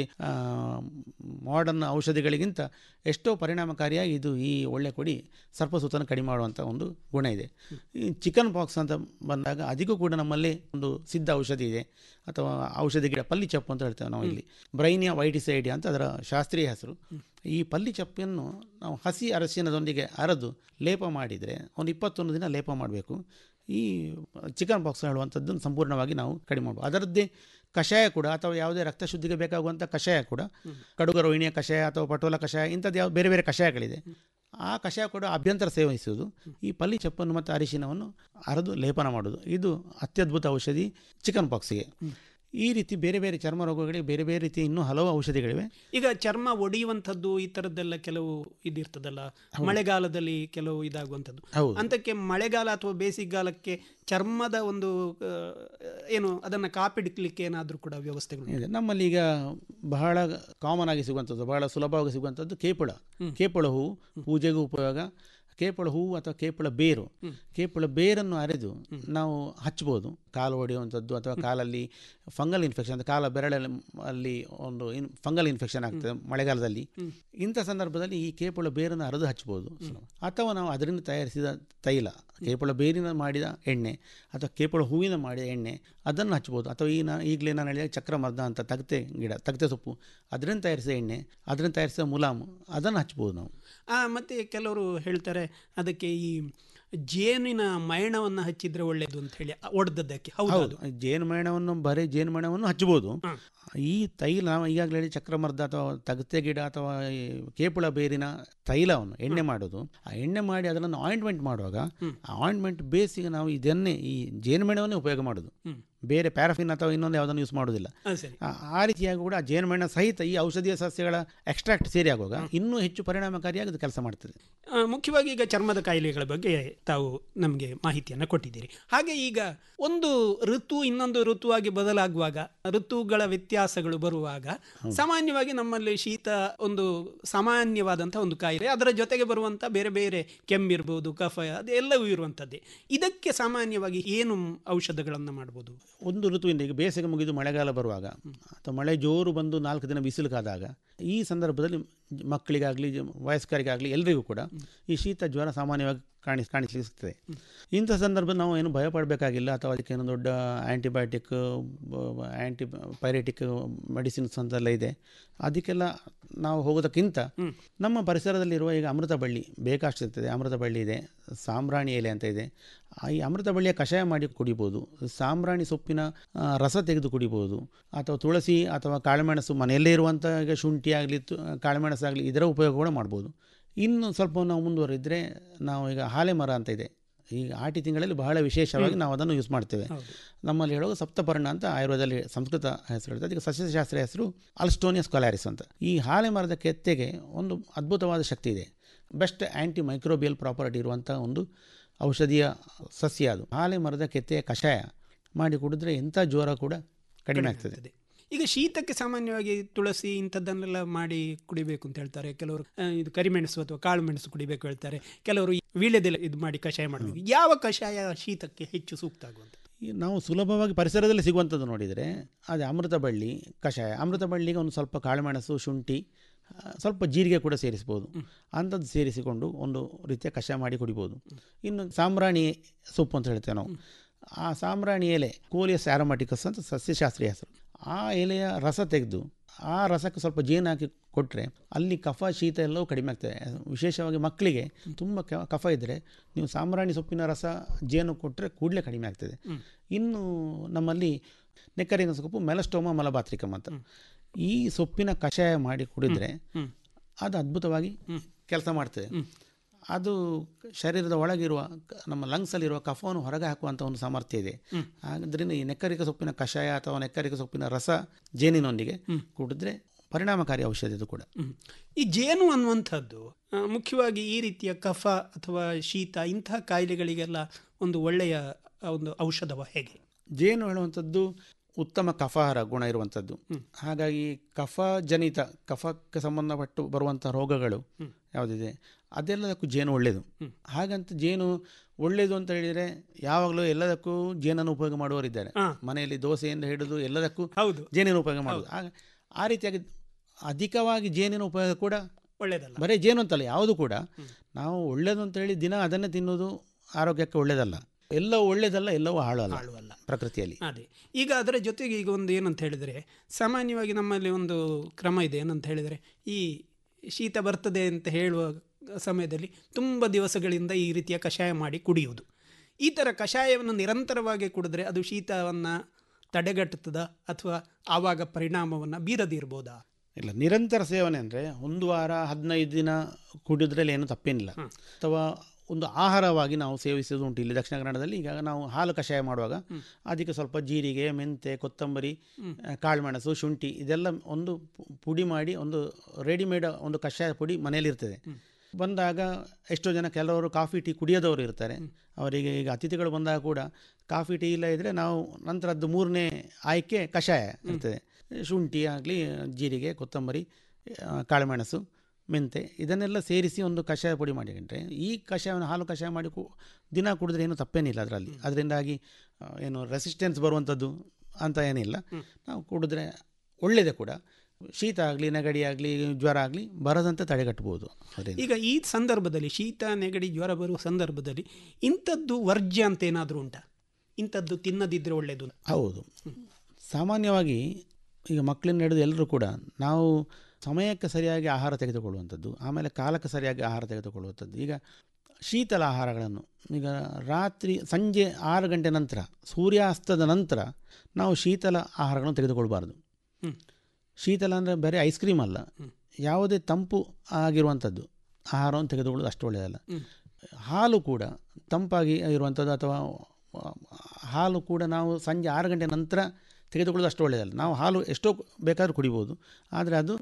ಮಾಡರ್ನ್ ಔಷಧಿಗಳಿಗಿಂತ ಎಷ್ಟೋ ಪರಿಣಾಮಕಾರಿಯಾಗಿ ಇದು ಈ ಒಳ್ಳೆ ಕೊಡಿ ಸರ್ಪ ಸುತ್ತನ್ನು ಕಡಿಮೆ ಮಾಡುವಂಥ ಒಂದು ಗುಣ ಇದೆ ಈ ಚಿಕನ್ ಪಾಕ್ಸ್ ಅಂತ ಬಂದಾಗ ಅದಕ್ಕೂ ಕೂಡ ನಮ್ಮಲ್ಲಿ ಒಂದು ಸಿದ್ಧ ಔಷಧಿ ಇದೆ ಅಥವಾ ಔಷಧಿ ಗಿಡ ಪಲ್ಲಿ ಚಪ್ಪು ಅಂತ ಹೇಳ್ತೇವೆ ನಾವು ಇಲ್ಲಿ ಬ್ರೈನಿಯಾ ವೈಟಿಸೈಡಿಯಾ ಅಂತ ಅದರ ಶಾಸ್ತ್ರೀಯ ಹೆಸರು ಈ ಪಲ್ಲಿ ಚಪ್ಪನ್ನು ನಾವು ಹಸಿ ಅರಸಿನದೊಂದಿಗೆ ಅರೆದು ಲೇಪ ಮಾಡಿದರೆ ಒಂದು ಇಪ್ಪತ್ತೊಂದು ದಿನ ಲೇಪ ಮಾಡಬೇಕು ಈ ಚಿಕನ್ ಬಾಕ್ಸ್ ಹೇಳುವಂಥದ್ದನ್ನು ಸಂಪೂರ್ಣವಾಗಿ ನಾವು ಕಡಿಮೆ ಮಾಡ್ಬೋದು ಅದರದ್ದೇ ಕಷಾಯ ಕೂಡ ಅಥವಾ ಯಾವುದೇ ರಕ್ತ ಶುದ್ಧಿಗೆ ಬೇಕಾಗುವಂಥ ಕಷಾಯ ಕೂಡ ಕಡುಗ ರೋಹಿಣಿಯ ಕಷಾಯ ಅಥವಾ ಪಟೋಲ ಕಷಾಯ ಇಂಥದ್ದು ಯಾವ ಬೇರೆ ಬೇರೆ ಕಷಾಯಗಳಿದೆ ಆ ಕಷಾಯ ಕೂಡ ಅಭ್ಯಂತರ ಸೇವಿಸುವುದು ಈ ಪಲ್ಲಿ ಚಪ್ಪನ್ನು ಮತ್ತು ಅರಿಶಿನವನ್ನು ಅರೆದು ಲೇಪನ ಮಾಡೋದು ಇದು ಅತ್ಯದ್ಭುತ ಔಷಧಿ ಚಿಕನ್ ಪಾಕ್ಸಿಗೆ ಈ ರೀತಿ ಬೇರೆ ಬೇರೆ ಚರ್ಮ ರೋಗಗಳಿಗೆ ಬೇರೆ ಬೇರೆ ರೀತಿ ಇನ್ನೂ ಹಲವು ಔಷಧಿಗಳಿವೆ ಈಗ ಚರ್ಮ ಒಡೆಯುವಂಥದ್ದು ಈ ಥರದ್ದೆಲ್ಲ ಕೆಲವು ಇದಿರ್ತದಲ್ಲ ಮಳೆಗಾಲದಲ್ಲಿ ಕೆಲವು ಇದಾಗುವಂಥದ್ದು ಹೌದು. ಅಂತಕ್ಕೆ ಮಳೆಗಾಲ ಅಥವಾ ಬೇಸಿಗೆಗಾಲಕ್ಕೆ ಚರ್ಮದ ಒಂದು ಆ, ಏನು ಅದನ್ನು ಕಾಪಿಡ್ಲಿಕ್ಕೆ ಏನಾದರೂ ಕೂಡ ವ್ಯವಸ್ಥೆಗಳು ಇದೆ ನಮ್ಮಲ್ಲಿ ಈಗ ಬಹಳ ಕಾಮನ್ ಆಗಿ ಸಿಗುವಂಥದ್ದು ಬಹಳ ಸುಲಭವಾಗಿ ಸಿಗುವಂಥದ್ದು ಕೇಪುಳ ಕೇಪುಳ ಹೂವು ಪೂಜೆಗೂ ಉಪಯೋಗ ಕೇಪುಳ ಹೂವು ಅಥವಾ ಕೇಪುಳ ಬೇರು ಕೇಪುಳ ಬೇರನ್ನು ಅರೆದು ನಾವು ಹಚ್ಬೋದು ಕಾಲು ಹೊಡೆಯುವಂಥದ್ದು ಅಥವಾ ಕಾಲಲ್ಲಿ ಫಂಗಲ್ ಇನ್ಫೆಕ್ಷನ್ ಅಂತ ಕಾಲ ಬೆರಳಲ್ಲಿ ಅಲ್ಲಿ ಒಂದು ಇನ್ ಫಂಗಲ್ ಇನ್ಫೆಕ್ಷನ್ ಆಗ್ತದೆ ಮಳೆಗಾಲದಲ್ಲಿ ಇಂಥ ಸಂದರ್ಭದಲ್ಲಿ ಈ ಕೇಪುಳ ಬೇರನ್ನು ಅರೆದು ಹಚ್ಬೋದು ಅಥವಾ ನಾವು ಅದರಿಂದ ತಯಾರಿಸಿದ ತೈಲ ಕೇಪುಳ ಬೇರಿನ ಮಾಡಿದ ಎಣ್ಣೆ ಅಥವಾ ಕೇಪುಳ ಹೂವಿನ ಮಾಡಿದ ಎಣ್ಣೆ ಅದನ್ನು ಹಚ್ಬೋದು ಅಥವಾ ಈ ನಾ ಈಗಲೇ ನಾನು ಹೇಳಿದ ಚಕ್ರಮರ್ದ ಅಂತ ತಗತೆ ಗಿಡ ತಗತೆ ಸೊಪ್ಪು ಅದರಿಂದ ತಯಾರಿಸಿದ ಎಣ್ಣೆ ಅದರಿಂದ ತಯಾರಿಸಿದ ಮುಲಾಮು ಅದನ್ನು ಹಚ್ಬೋದು ನಾವು ಆ, ಮತ್ತೆ ಕೆಲವರು ಹೇಳ್ತಾರೆ ಅದಕ್ಕೆ ಈ ಜೇನಿನ ಮಯಣವನ್ನು ಹಚ್ಚಿದ್ರೆ ಒಳ್ಳೇದು ಅಂತ ಹೇಳಿ ಒಡೆದದ್ದಕ್ಕೆ ಹೌದು ಹೌದು ಜೇನುಮೇಣವನ್ನು ಬರೀ ಜೇನುಮೇಣವನ್ನು ಹಚ್ಬೋದು ಈ ತೈಲ ನಾವು ಈಗಾಗಲೇ ಹೇಳಿ ಚಕ್ರಮರ್ದ ಅಥವಾ ತಗತೆ ಗಿಡ ಅಥವಾ ಈ ಕೇಪುಳ ಬೇರಿನ ತೈಲವನ್ನು ಎಣ್ಣೆ ಮಾಡೋದು ಆ ಎಣ್ಣೆ ಮಾಡಿ ಅದನ್ನು ಆಯಿಂಟ್ಮೆಂಟ್ ಮಾಡುವಾಗ ಆ ಆಯಿಂಟ್ಮೆಂಟ್ ಬೇಸಿಗೆ ನಾವು ಇದನ್ನೇ ಈ ಜೇನುಮೇಣವನ್ನೇ ಉಪಯೋಗ ಮಾಡೋದು ಬೇರೆ ಪ್ಯಾರಫಿನ್ ಅಥವಾ ಇನ್ನೊಂದು ಯಾವುದನ್ನು ಯೂಸ್ ಮಾಡೋದಿಲ್ಲ ಆ, ಸರಿ ಆ- ಆ ರೀತಿಯಾಗಿ ಕೂಡ ಆ ಜೇನುಮೇಣ ಸಹಿತ ಈ ಔಷಧೀಯ ಸಸ್ಯಗಳ ಎಕ್ಸ್ಟ್ರಾಕ್ಟ್ ಸೇರಿ ಆಗುವಾಗ ಇನ್ನೂ ಹೆಚ್ಚು ಪರಿಣಾಮಕಾರಿಯಾಗಿ ಅದು ಕೆಲಸ ಮಾಡ್ತದೆ ಆ, ಮುಖ್ಯವಾಗಿ ಈಗ ಚರ್ಮದ ಕಾಯಿಲೆಗಳ ಬಗ್ಗೆ ತಾವು ನಮಗೆ ಮಾಹಿತಿಯನ್ನು ಕೊಟ್ಟಿದ್ದೀರಿ ಹಾಗೆ ಈಗ ಒಂದು ಋತು ಇನ್ನೊಂದು ಋತುವಾಗಿ ಬದಲಾಗುವಾಗ ಋತುಗಳ ವ್ಯತ್ಯಾಸಗಳು ಬರುವಾಗ ಸಾಮಾನ್ಯವಾಗಿ ನಮ್ಮಲ್ಲಿ ಶೀತ ಒಂದು ಸಾಮಾನ್ಯವಾದಂಥ ಒಂದು ಕಾಯಿಲೆ ಅದರ ಜೊತೆಗೆ ಬರುವಂಥ ಬೇರೆ ಬೇರೆ ಕೆಮ್ಮಿರ್ಬೋದು ಕಫ ಅದೆಲ್ಲವೂ ಇರುವಂಥದ್ದೇ ಇದಕ್ಕೆ ಸಾಮಾನ್ಯವಾಗಿ ಏನು ಔಷಧಗಳನ್ನು ಮಾಡ್ಬೋದು ಒಂದು ಋತುವಿಂದ ಈಗ ಬೇಸಿಗೆ ಮುಗಿದು ಮಳೆಗಾಲ ಬರುವಾಗ ಅಥವಾ ಮಳೆ ಜೋರು ಬಂದು ನಾಲ್ಕು ದಿನ ಬಿಸಿಲು ಕಾದಾಗ ಈ ಸಂದರ್ಭದಲ್ಲಿ ಮಕ್ಕಳಿಗಾಗಲಿ ವಯಸ್ಕರಿಗಾಗಲಿ ಎಲ್ರಿಗೂ ಕೂಡ ಈ ಶೀತ ಜ್ವರ ಸಾಮಾನ್ಯವಾಗಿ ಕಾಣಿಸ್ ಕಾಣಿಸ್ಲಿಕ್ಕೆ ಸಿಗ್ತದೆ ಇಂಥ ಸಂದರ್ಭ ನಾವು ಏನು ಭಯಪಡಬೇಕಾಗಿಲ್ಲ ಅಥವಾ ಅದಕ್ಕೆ ಏನು ದೊಡ್ಡ ಆ್ಯಂಟಿಬಯೋಟಿಕ್ ಆ್ಯಂಟಿ ಪೈರೇಟಿಕ್ ಮೆಡಿಸಿನ್ಸ್ ಅಂತೆಲ್ಲ ಇದೆ ಅದಕ್ಕೆಲ್ಲ ನಾವು ಹೋಗೋದಕ್ಕಿಂತ ನಮ್ಮ ಪರಿಸರದಲ್ಲಿರುವ ಈಗ ಅಮೃತ ಬಳ್ಳಿ ಬೇಕಾಗ್ತಿರ್ತದೆ ಅಮೃತ ಬಳ್ಳಿ ಇದೆ ಸಾಂಬ್ರಾಣಿ ಎಲೆ ಅಂತ ಇದೆ ಆ ಈ ಅಮೃತ ಬಳ್ಳಿಯ ಕಷಾಯ ಮಾಡಿ ಕುಡಿಬೋದು ಸಾಂಬ್ರಾಣಿ ಸೊಪ್ಪಿನ ಆ, ರಸ ತೆಗೆದು ಕುಡಿಬೋದು ಅಥವಾ ತುಳಸಿ ಅಥವಾ ಕಾಳುಮೆಣಸು ಮನೆಯಲ್ಲೇ ಇರುವಂಥ ಈಗ ಶುಂಠಿ ಆಗಲಿ ಕಾಳುಮೆಣಸಾಗಲಿ ಇದರ ಉಪಯೋಗ ಕೂಡ ಮಾಡ್ಬೋದು ಇನ್ನು ಸ್ವಲ್ಪ ನಾವು ಮುಂದುವರಿದ್ರೆ ನಾವು ಈಗ ಹಾಲೆ ಮರ ಅಂತ ಇದೆ ಈಗ ಆಟಿ ತಿಂಗಳಲ್ಲಿ ಬಹಳ ವಿಶೇಷವಾಗಿ ನಾವು ಅದನ್ನು ಯೂಸ್ ಮಾಡ್ತೇವೆ ನಮ್ಮಲ್ಲಿ ಹೇಳುವಾಗ ಸಪ್ತಪರ್ಣ ಅಂತ ಆಯುರ್ವೇದದಲ್ಲಿ ಸಂಸ್ಕೃತ ಹೆಸರು ಹೇಳ್ತಾರೆ ಅದಕ್ಕೆ ಸಸ್ಯಶಾಸ್ತ್ರ ಹೆಸರು ಅಲ್ಸ್ಟೋನಿಯಸ್ ಕೊಲಾರಿಸ್ ಅಂತ ಈ ಹಾಲೆ ಮರದ ಕೆತ್ತೆಗೆ ಒಂದು ಅದ್ಭುತವಾದ ಶಕ್ತಿ ಇದೆ ಬೆಸ್ಟ್ ಆ್ಯಂಟಿ ಮೈಕ್ರೋಬಿಯಲ್ ಪ್ರಾಪರ್ಟಿ ಇರುವಂಥ ಒಂದು ಔಷಧೀಯ ಸಸ್ಯ ಅದು ಹಾಲೆ ಮರದ ಕೆತ್ತೆಯ ಕಷಾಯ ಮಾಡಿ ಕುಡಿದ್ರೆ ಎಂಥ ಜ್ವರ ಕೂಡ ಕಡಿಮೆ ಆಗ್ತದೆ ಈಗ ಶೀತಕ್ಕೆ ಸಾಮಾನ್ಯವಾಗಿ ತುಳಸಿ ಇಂಥದ್ದನ್ನೆಲ್ಲ ಮಾಡಿ ಕುಡಿಬೇಕು ಅಂತ ಹೇಳ್ತಾರೆ ಕೆಲವರು ಆ, ಇದು ಕರಿಮೆಣಸು ಅಥವಾ ಕಾಳು ಮೆಣಸು ಕುಡಿಬೇಕು ಹೇಳ್ತಾರೆ ಕೆಲವರು ವೀಳ್ಯದೆಲೆ ಇದು ಮಾಡಿ ಕಷಾಯ ಮಾಡಬೇಕು ಯಾವ ಕಷಾಯ ಶೀತಕ್ಕೆ ಹೆಚ್ಚು ಸೂಕ್ತ ಆಗುವಂಥ ಈ ನಾವು ಸುಲಭವಾಗಿ ಪರಿಸರದಲ್ಲಿ ಸಿಗುವಂಥದ್ದು ನೋಡಿದರೆ ಅದೇ ಅಮೃತ ಬಳ್ಳಿ ಕಷಾಯ ಅಮೃತ ಬಳ್ಳಿಗೆ ಒಂದು ಸ್ವಲ್ಪ ಕಾಳುಮೆಣಸು ಶುಂಠಿ ಆ, ಸ್ವಲ್ಪ ಜೀರಿಗೆ ಕೂಡ ಸೇರಿಸ್ಬೋದು ಅಂಥದ್ದು ಸೇರಿಸಿಕೊಂಡು ಒಂದು ರೀತಿಯ ಕಷಾಯ ಮಾಡಿ ಕುಡಿಬೋದು ಇನ್ನು ಸಾಂಬ್ರಾಣಿ ಸೊಪ್ಪು ಅಂತ ಹೇಳ್ತೇವೆ ನಾವು ಆ ಸಾಂಬ್ರಾಣಿ ಎಲೆ ಕೋಲಿಯಸ್ ಆರೋಮ್ಯಾಟಿಕಸ್ ಅಂತ ಸಸ್ಯಶಾಸ್ತ್ರೀಯ ಹೆಸರು ಆ ಎಲೆಯ ರಸ ತೆಗೆದು ಆ ರಸಕ್ಕೆ ಸ್ವಲ್ಪ ಜೇನು ಹಾಕಿ ಕೊಟ್ಟರೆ ಅಲ್ಲಿ ಕಫ ಶೀತ ಎಲ್ಲವೂ ಕಡಿಮೆ ಆಗ್ತದೆ ವಿಶೇಷವಾಗಿ ಮಕ್ಕಳಿಗೆ ತುಂಬ ಕ- ಕಫ ಇದ್ದರೆ ನೀವು ಸಾಂಬ್ರಾಣಿ ಸೊಪ್ಪಿನ ರಸ ಜೇನು ಕೊಟ್ಟರೆ ಕೂಡಲೇ ಕಡಿಮೆ ಆಗ್ತದೆ ಇನ್ನು ನಮ್ಮಲ್ಲಿ ನೆಕ್ಕರಿನ ಸೊಪ್ಪು ಮೆಲಸ್ಟೋಮ ಮಲಬಾತ್ರಿಕಮ್ ಅಂತ ಈ ಸೊಪ್ಪಿನ ಕಷಾಯ ಮಾಡಿ ಕುಡಿದ್ರೆ ಅದು ಅದ್ಭುತವಾಗಿ ಕೆಲಸ ಮಾಡ್ತದೆ ಅದು ಶರೀರದ ಒಳಗಿರುವ ಕ- ನಮ್ಮ ಲಂಗ್ಸಲ್ಲಿರುವ ಕಫವನ್ನು ಹೊರಗೆ ಹಾಕುವಂಥ ಒಂದು ಸಾಮರ್ಥ್ಯ ಇದೆ ಆದ್ದರಿಂದ ಈ ನೆಕ್ಕರಿಕ ಸೊಪ್ಪಿನ ಕಷಾಯ ಅಥವಾ ನೆಕ್ಕರಿಕ ಸೊಪ್ಪಿನ ರಸ ಜೇನಿನೊಂದಿಗೆ ಕುಡಿದ್ರೆ ಪರಿಣಾಮಕಾರಿ ಔಷಧಿ ಇದು ಕೂಡ ಹ್ಮ್. ಈ ಜೇನು ಅನ್ನುವಂಥದ್ದು ಆ, ಮುಖ್ಯವಾಗಿ ಈ ರೀತಿಯ ಕಫ ಅಥವಾ ಶೀತ ಇಂತಹ ಕಾಯಿಲೆಗಳಿಗೆಲ್ಲ ಒಂದು ಒಳ್ಳೆಯ ಆ, ಒಂದು ಔಷಧವ ಹೇಗೆ ಜೇನು ಹೇಳುವಂಥದ್ದು ಉತ್ತಮ ಕಫಾಹಾರ ಗುಣ ಇರುವಂಥದ್ದು ಹಾಗಾಗಿ ಕಫ ಜನಿತ ಕಫಕ್ಕೆ ಸಂಬಂಧಪಟ್ಟು ಬರುವಂಥ ರೋಗಗಳು ಯಾವುದಿದೆ ಅದೆಲ್ಲದಕ್ಕೂ ಜೇನು ಒಳ್ಳೆಯದು ಹಾಗಂತ ಜೇನು ಒಳ್ಳೆಯದು ಅಂತ ಹೇಳಿದರೆ ಯಾವಾಗಲೂ ಎಲ್ಲದಕ್ಕೂ ಜೇನನ್ನು ಉಪಯೋಗ ಮಾಡುವವರಿದ್ದಾರೆ ಮನೆಯಲ್ಲಿ ದೋಸೆಯಿಂದ ಹಿಡಿದು ಎಲ್ಲದಕ್ಕೂ ಹೌದು ಜೇನಿನ ಉಪಯೋಗ ಮಾಡೋದು ಆಗ ಆ ರೀತಿಯಾಗಿ ಅಧಿಕವಾಗಿ ಜೇನಿನ ಉಪಯೋಗ ಕೂಡ ಒಳ್ಳೆಯದಲ್ಲ ಬರೀ ಜೇನು ಅಂತಲ್ಲ ಯಾವುದು ಕೂಡ ನಾವು ಒಳ್ಳೆಯದು ಅಂತ ಹೇಳಿ ದಿನ ಅದನ್ನೇ ತಿನ್ನೋದು ಆರೋಗ್ಯಕ್ಕೆ ಒಳ್ಳೆಯದಲ್ಲ ಎಲ್ಲವೂ ಒಳ್ಳೆಯದಲ್ಲ ಎಲ್ಲವೂ ಹಾಳಲ್ಲ ಹಾಳುವಲ್ಲ. ಪ್ರಕೃತಿಯಲ್ಲಿ ಅದೇ ಈಗ ಅದರ ಜೊತೆಗೆ ಈಗ ಒಂದು ಏನಂತ ಹೇಳಿದರೆ ಸಾಮಾನ್ಯವಾಗಿ ನಮ್ಮಲ್ಲಿ ಒಂದು ಕ್ರಮ ಇದೆ ಏನಂತ ಹೇಳಿದರೆ ಈ ಶೀತ ಬರ್ತದೆ ಅಂತ ಹೇಳುವ ಸಮಯದಲ್ಲಿ ತುಂಬ ದಿವಸಗಳಿಂದ ಈ ರೀತಿಯ ಕಷಾಯ ಮಾಡಿ ಕುಡಿಯುವುದು ಈ ಥರ ಕಷಾಯವನ್ನು ನಿರಂತರವಾಗಿ ಕುಡಿದ್ರೆ ಅದು ಶೀತವನ್ನು ತಡೆಗಟ್ಟುತ್ತದ ಅಥವಾ ಆವಾಗ ಪರಿಣಾಮವನ್ನು ಬೀರದಿರ್ಬೋದಾ ಇಲ್ಲ ನಿರಂತರ ಸೇವನೆ ಅಂದರೆ ಒಂದು ವಾರ ಹದಿನೈದು ದಿನ ಕುಡಿದ್ರಲ್ಲಿ ಏನು ತಪ್ಪೇನಿಲ್ಲ ಅಥವಾ ಒಂದು ಆಹಾರವಾಗಿ ನಾವು ಸೇವಿಸೋದು ಉಂಟು ಇಲ್ಲಿ ದಕ್ಷಿಣ ಕನ್ನಡದಲ್ಲಿ ಈಗ ನಾವು ಹಾಲು ಕಷಾಯ ಮಾಡುವಾಗ ಅದಕ್ಕೆ ಸ್ವಲ್ಪ ಜೀರಿಗೆ ಮೆಂತೆ ಕೊತ್ತಂಬರಿ ಆ, ಕಾಳುಮೆಣಸು ಶುಂಠಿ ಇದೆಲ್ಲ ಒಂದು ಪು- ಪುಡಿ ಮಾಡಿ ಒಂದು ರೆಡಿಮೇಡ್ ಒಂದು ಕಷಾಯ ಪುಡಿ ಮನೆಯಲ್ಲಿರ್ತದೆ ಬಂದಾಗ ಎಷ್ಟೋ ಜನ ಕೆಲವರು ಕಾಫಿ ಟೀ ಕುಡಿಯೋದವರು ಇರ್ತಾರೆ ಅವರಿಗೆ ಈಗ ಅತಿಥಿಗಳು ಬಂದಾಗ ಕೂಡ ಕಾಫಿ ಟೀ ಇಲ್ಲ ಇದ್ದರೆ ನಾವು ನಂತರದ್ದು ಮೂರನೇ ಆಯ್ಕೆ ಕಷಾಯ ಇರ್ತದೆ ಶುಂಠಿ ಆಗಲಿ ಜೀರಿಗೆ ಕೊತ್ತಂಬರಿ ಆ, ಕಾಳುಮೆಣಸು ಮೆಂತೆ ಇದನ್ನೆಲ್ಲ ಸೇರಿಸಿ ಒಂದು ಕಷಾಯ ಪುಡಿ ಮಾಡಿಕೊಂಡ್ರೆ ಈ ಕಷಾಯವನ್ನು ಹಾಲು ಕಷಾಯ ಮಾಡಿ ಕು ದಿನ ಕುಡಿದ್ರೆ ಏನು ತಪ್ಪೇನಿಲ್ಲ ಅದರಲ್ಲಿ ಅದರಿಂದಾಗಿ ಆ, ಏನು ರೆಸಿಸ್ಟೆನ್ಸ್ ಬರುವಂಥದ್ದು ಅಂತ ಏನಿಲ್ಲ ನಾವು ಕುಡಿದ್ರೆ ಒಳ್ಳೆಯದೇ ಕೂಡ ಶೀತ ಆಗಲಿ ನೆಗಡಿ ಆಗಲಿ ಜ್ವರ ಆಗಲಿ ಬರದಂತೆ ತಡೆಗಟ್ಟಬಹುದು ಅದರಿಂದ ಈಗ ಈ ಸಂದರ್ಭದಲ್ಲಿ ಶೀತ ನೆಗಡಿ ಜ್ವರ ಬರುವ ಸಂದರ್ಭದಲ್ಲಿ ಇಂಥದ್ದು ವರ್ಜ್ಯ ಅಂತ ಏನಾದರೂ ಉಂಟಾ ಇಂಥದ್ದು ತಿನ್ನದಿದ್ರೆ ಒಳ್ಳೆಯದು ಹೌದು ಸಾಮಾನ್ಯವಾಗಿ ಈಗ ಮಕ್ಕಳನ್ನ ಹಿಡಿದು ಎಲ್ಲರೂ ಕೂಡ ನಾವು ಸಮಯಕ್ಕೆ ಸರಿಯಾಗಿ ಆಹಾರ ತೆಗೆದುಕೊಳ್ಳುವಂಥದ್ದು ಆಮೇಲೆ ಕಾಲಕ್ಕೆ ಸರಿಯಾಗಿ ಆಹಾರ ತೆಗೆದುಕೊಳ್ಳುವಂಥದ್ದು ಈಗ ಶೀತಲ ಆಹಾರಗಳನ್ನು ಈಗ ರಾತ್ರಿ ಸಂಜೆ ಆರು ಗಂಟೆ ನಂತರ ಸೂರ್ಯಾಸ್ತದ ನಂತರ ನಾವು ಶೀತಲ ಆಹಾರಗಳನ್ನು ತೆಗೆದುಕೊಳ್ಬಾರ್ದು ಹ್ಮ್. ಶೀತಲ ಅಂದರೆ ಬರೀ ಐಸ್ ಕ್ರೀಮ್ ಅಲ್ಲ ಯಾವುದೇ ತಂಪು ಆಗಿರುವಂಥದ್ದು ಆಹಾರವನ್ನು ತೆಗೆದುಕೊಳ್ಳೋದು ಅಷ್ಟು ಒಳ್ಳೆಯದಲ್ಲ ಹಾಲು ಕೂಡ ತಂಪಾಗಿ ಇರುವಂಥದ್ದು ಅಥವಾ ಆ, ಹಾಲು ಕೂಡ ನಾವು ಸಂಜೆ ಆರು ಗಂಟೆ ನಂತರ ತೆಗೆದುಕೊಳ್ಳೋದು ಅಷ್ಟು ಒಳ್ಳೆಯದಲ್ಲ ನಾವು ಹಾಲು ಎಷ್ಟೋ ಬೇಕಾದ್ರೂ ಕುಡಿಬೋದು ಆದರೆ ಅದು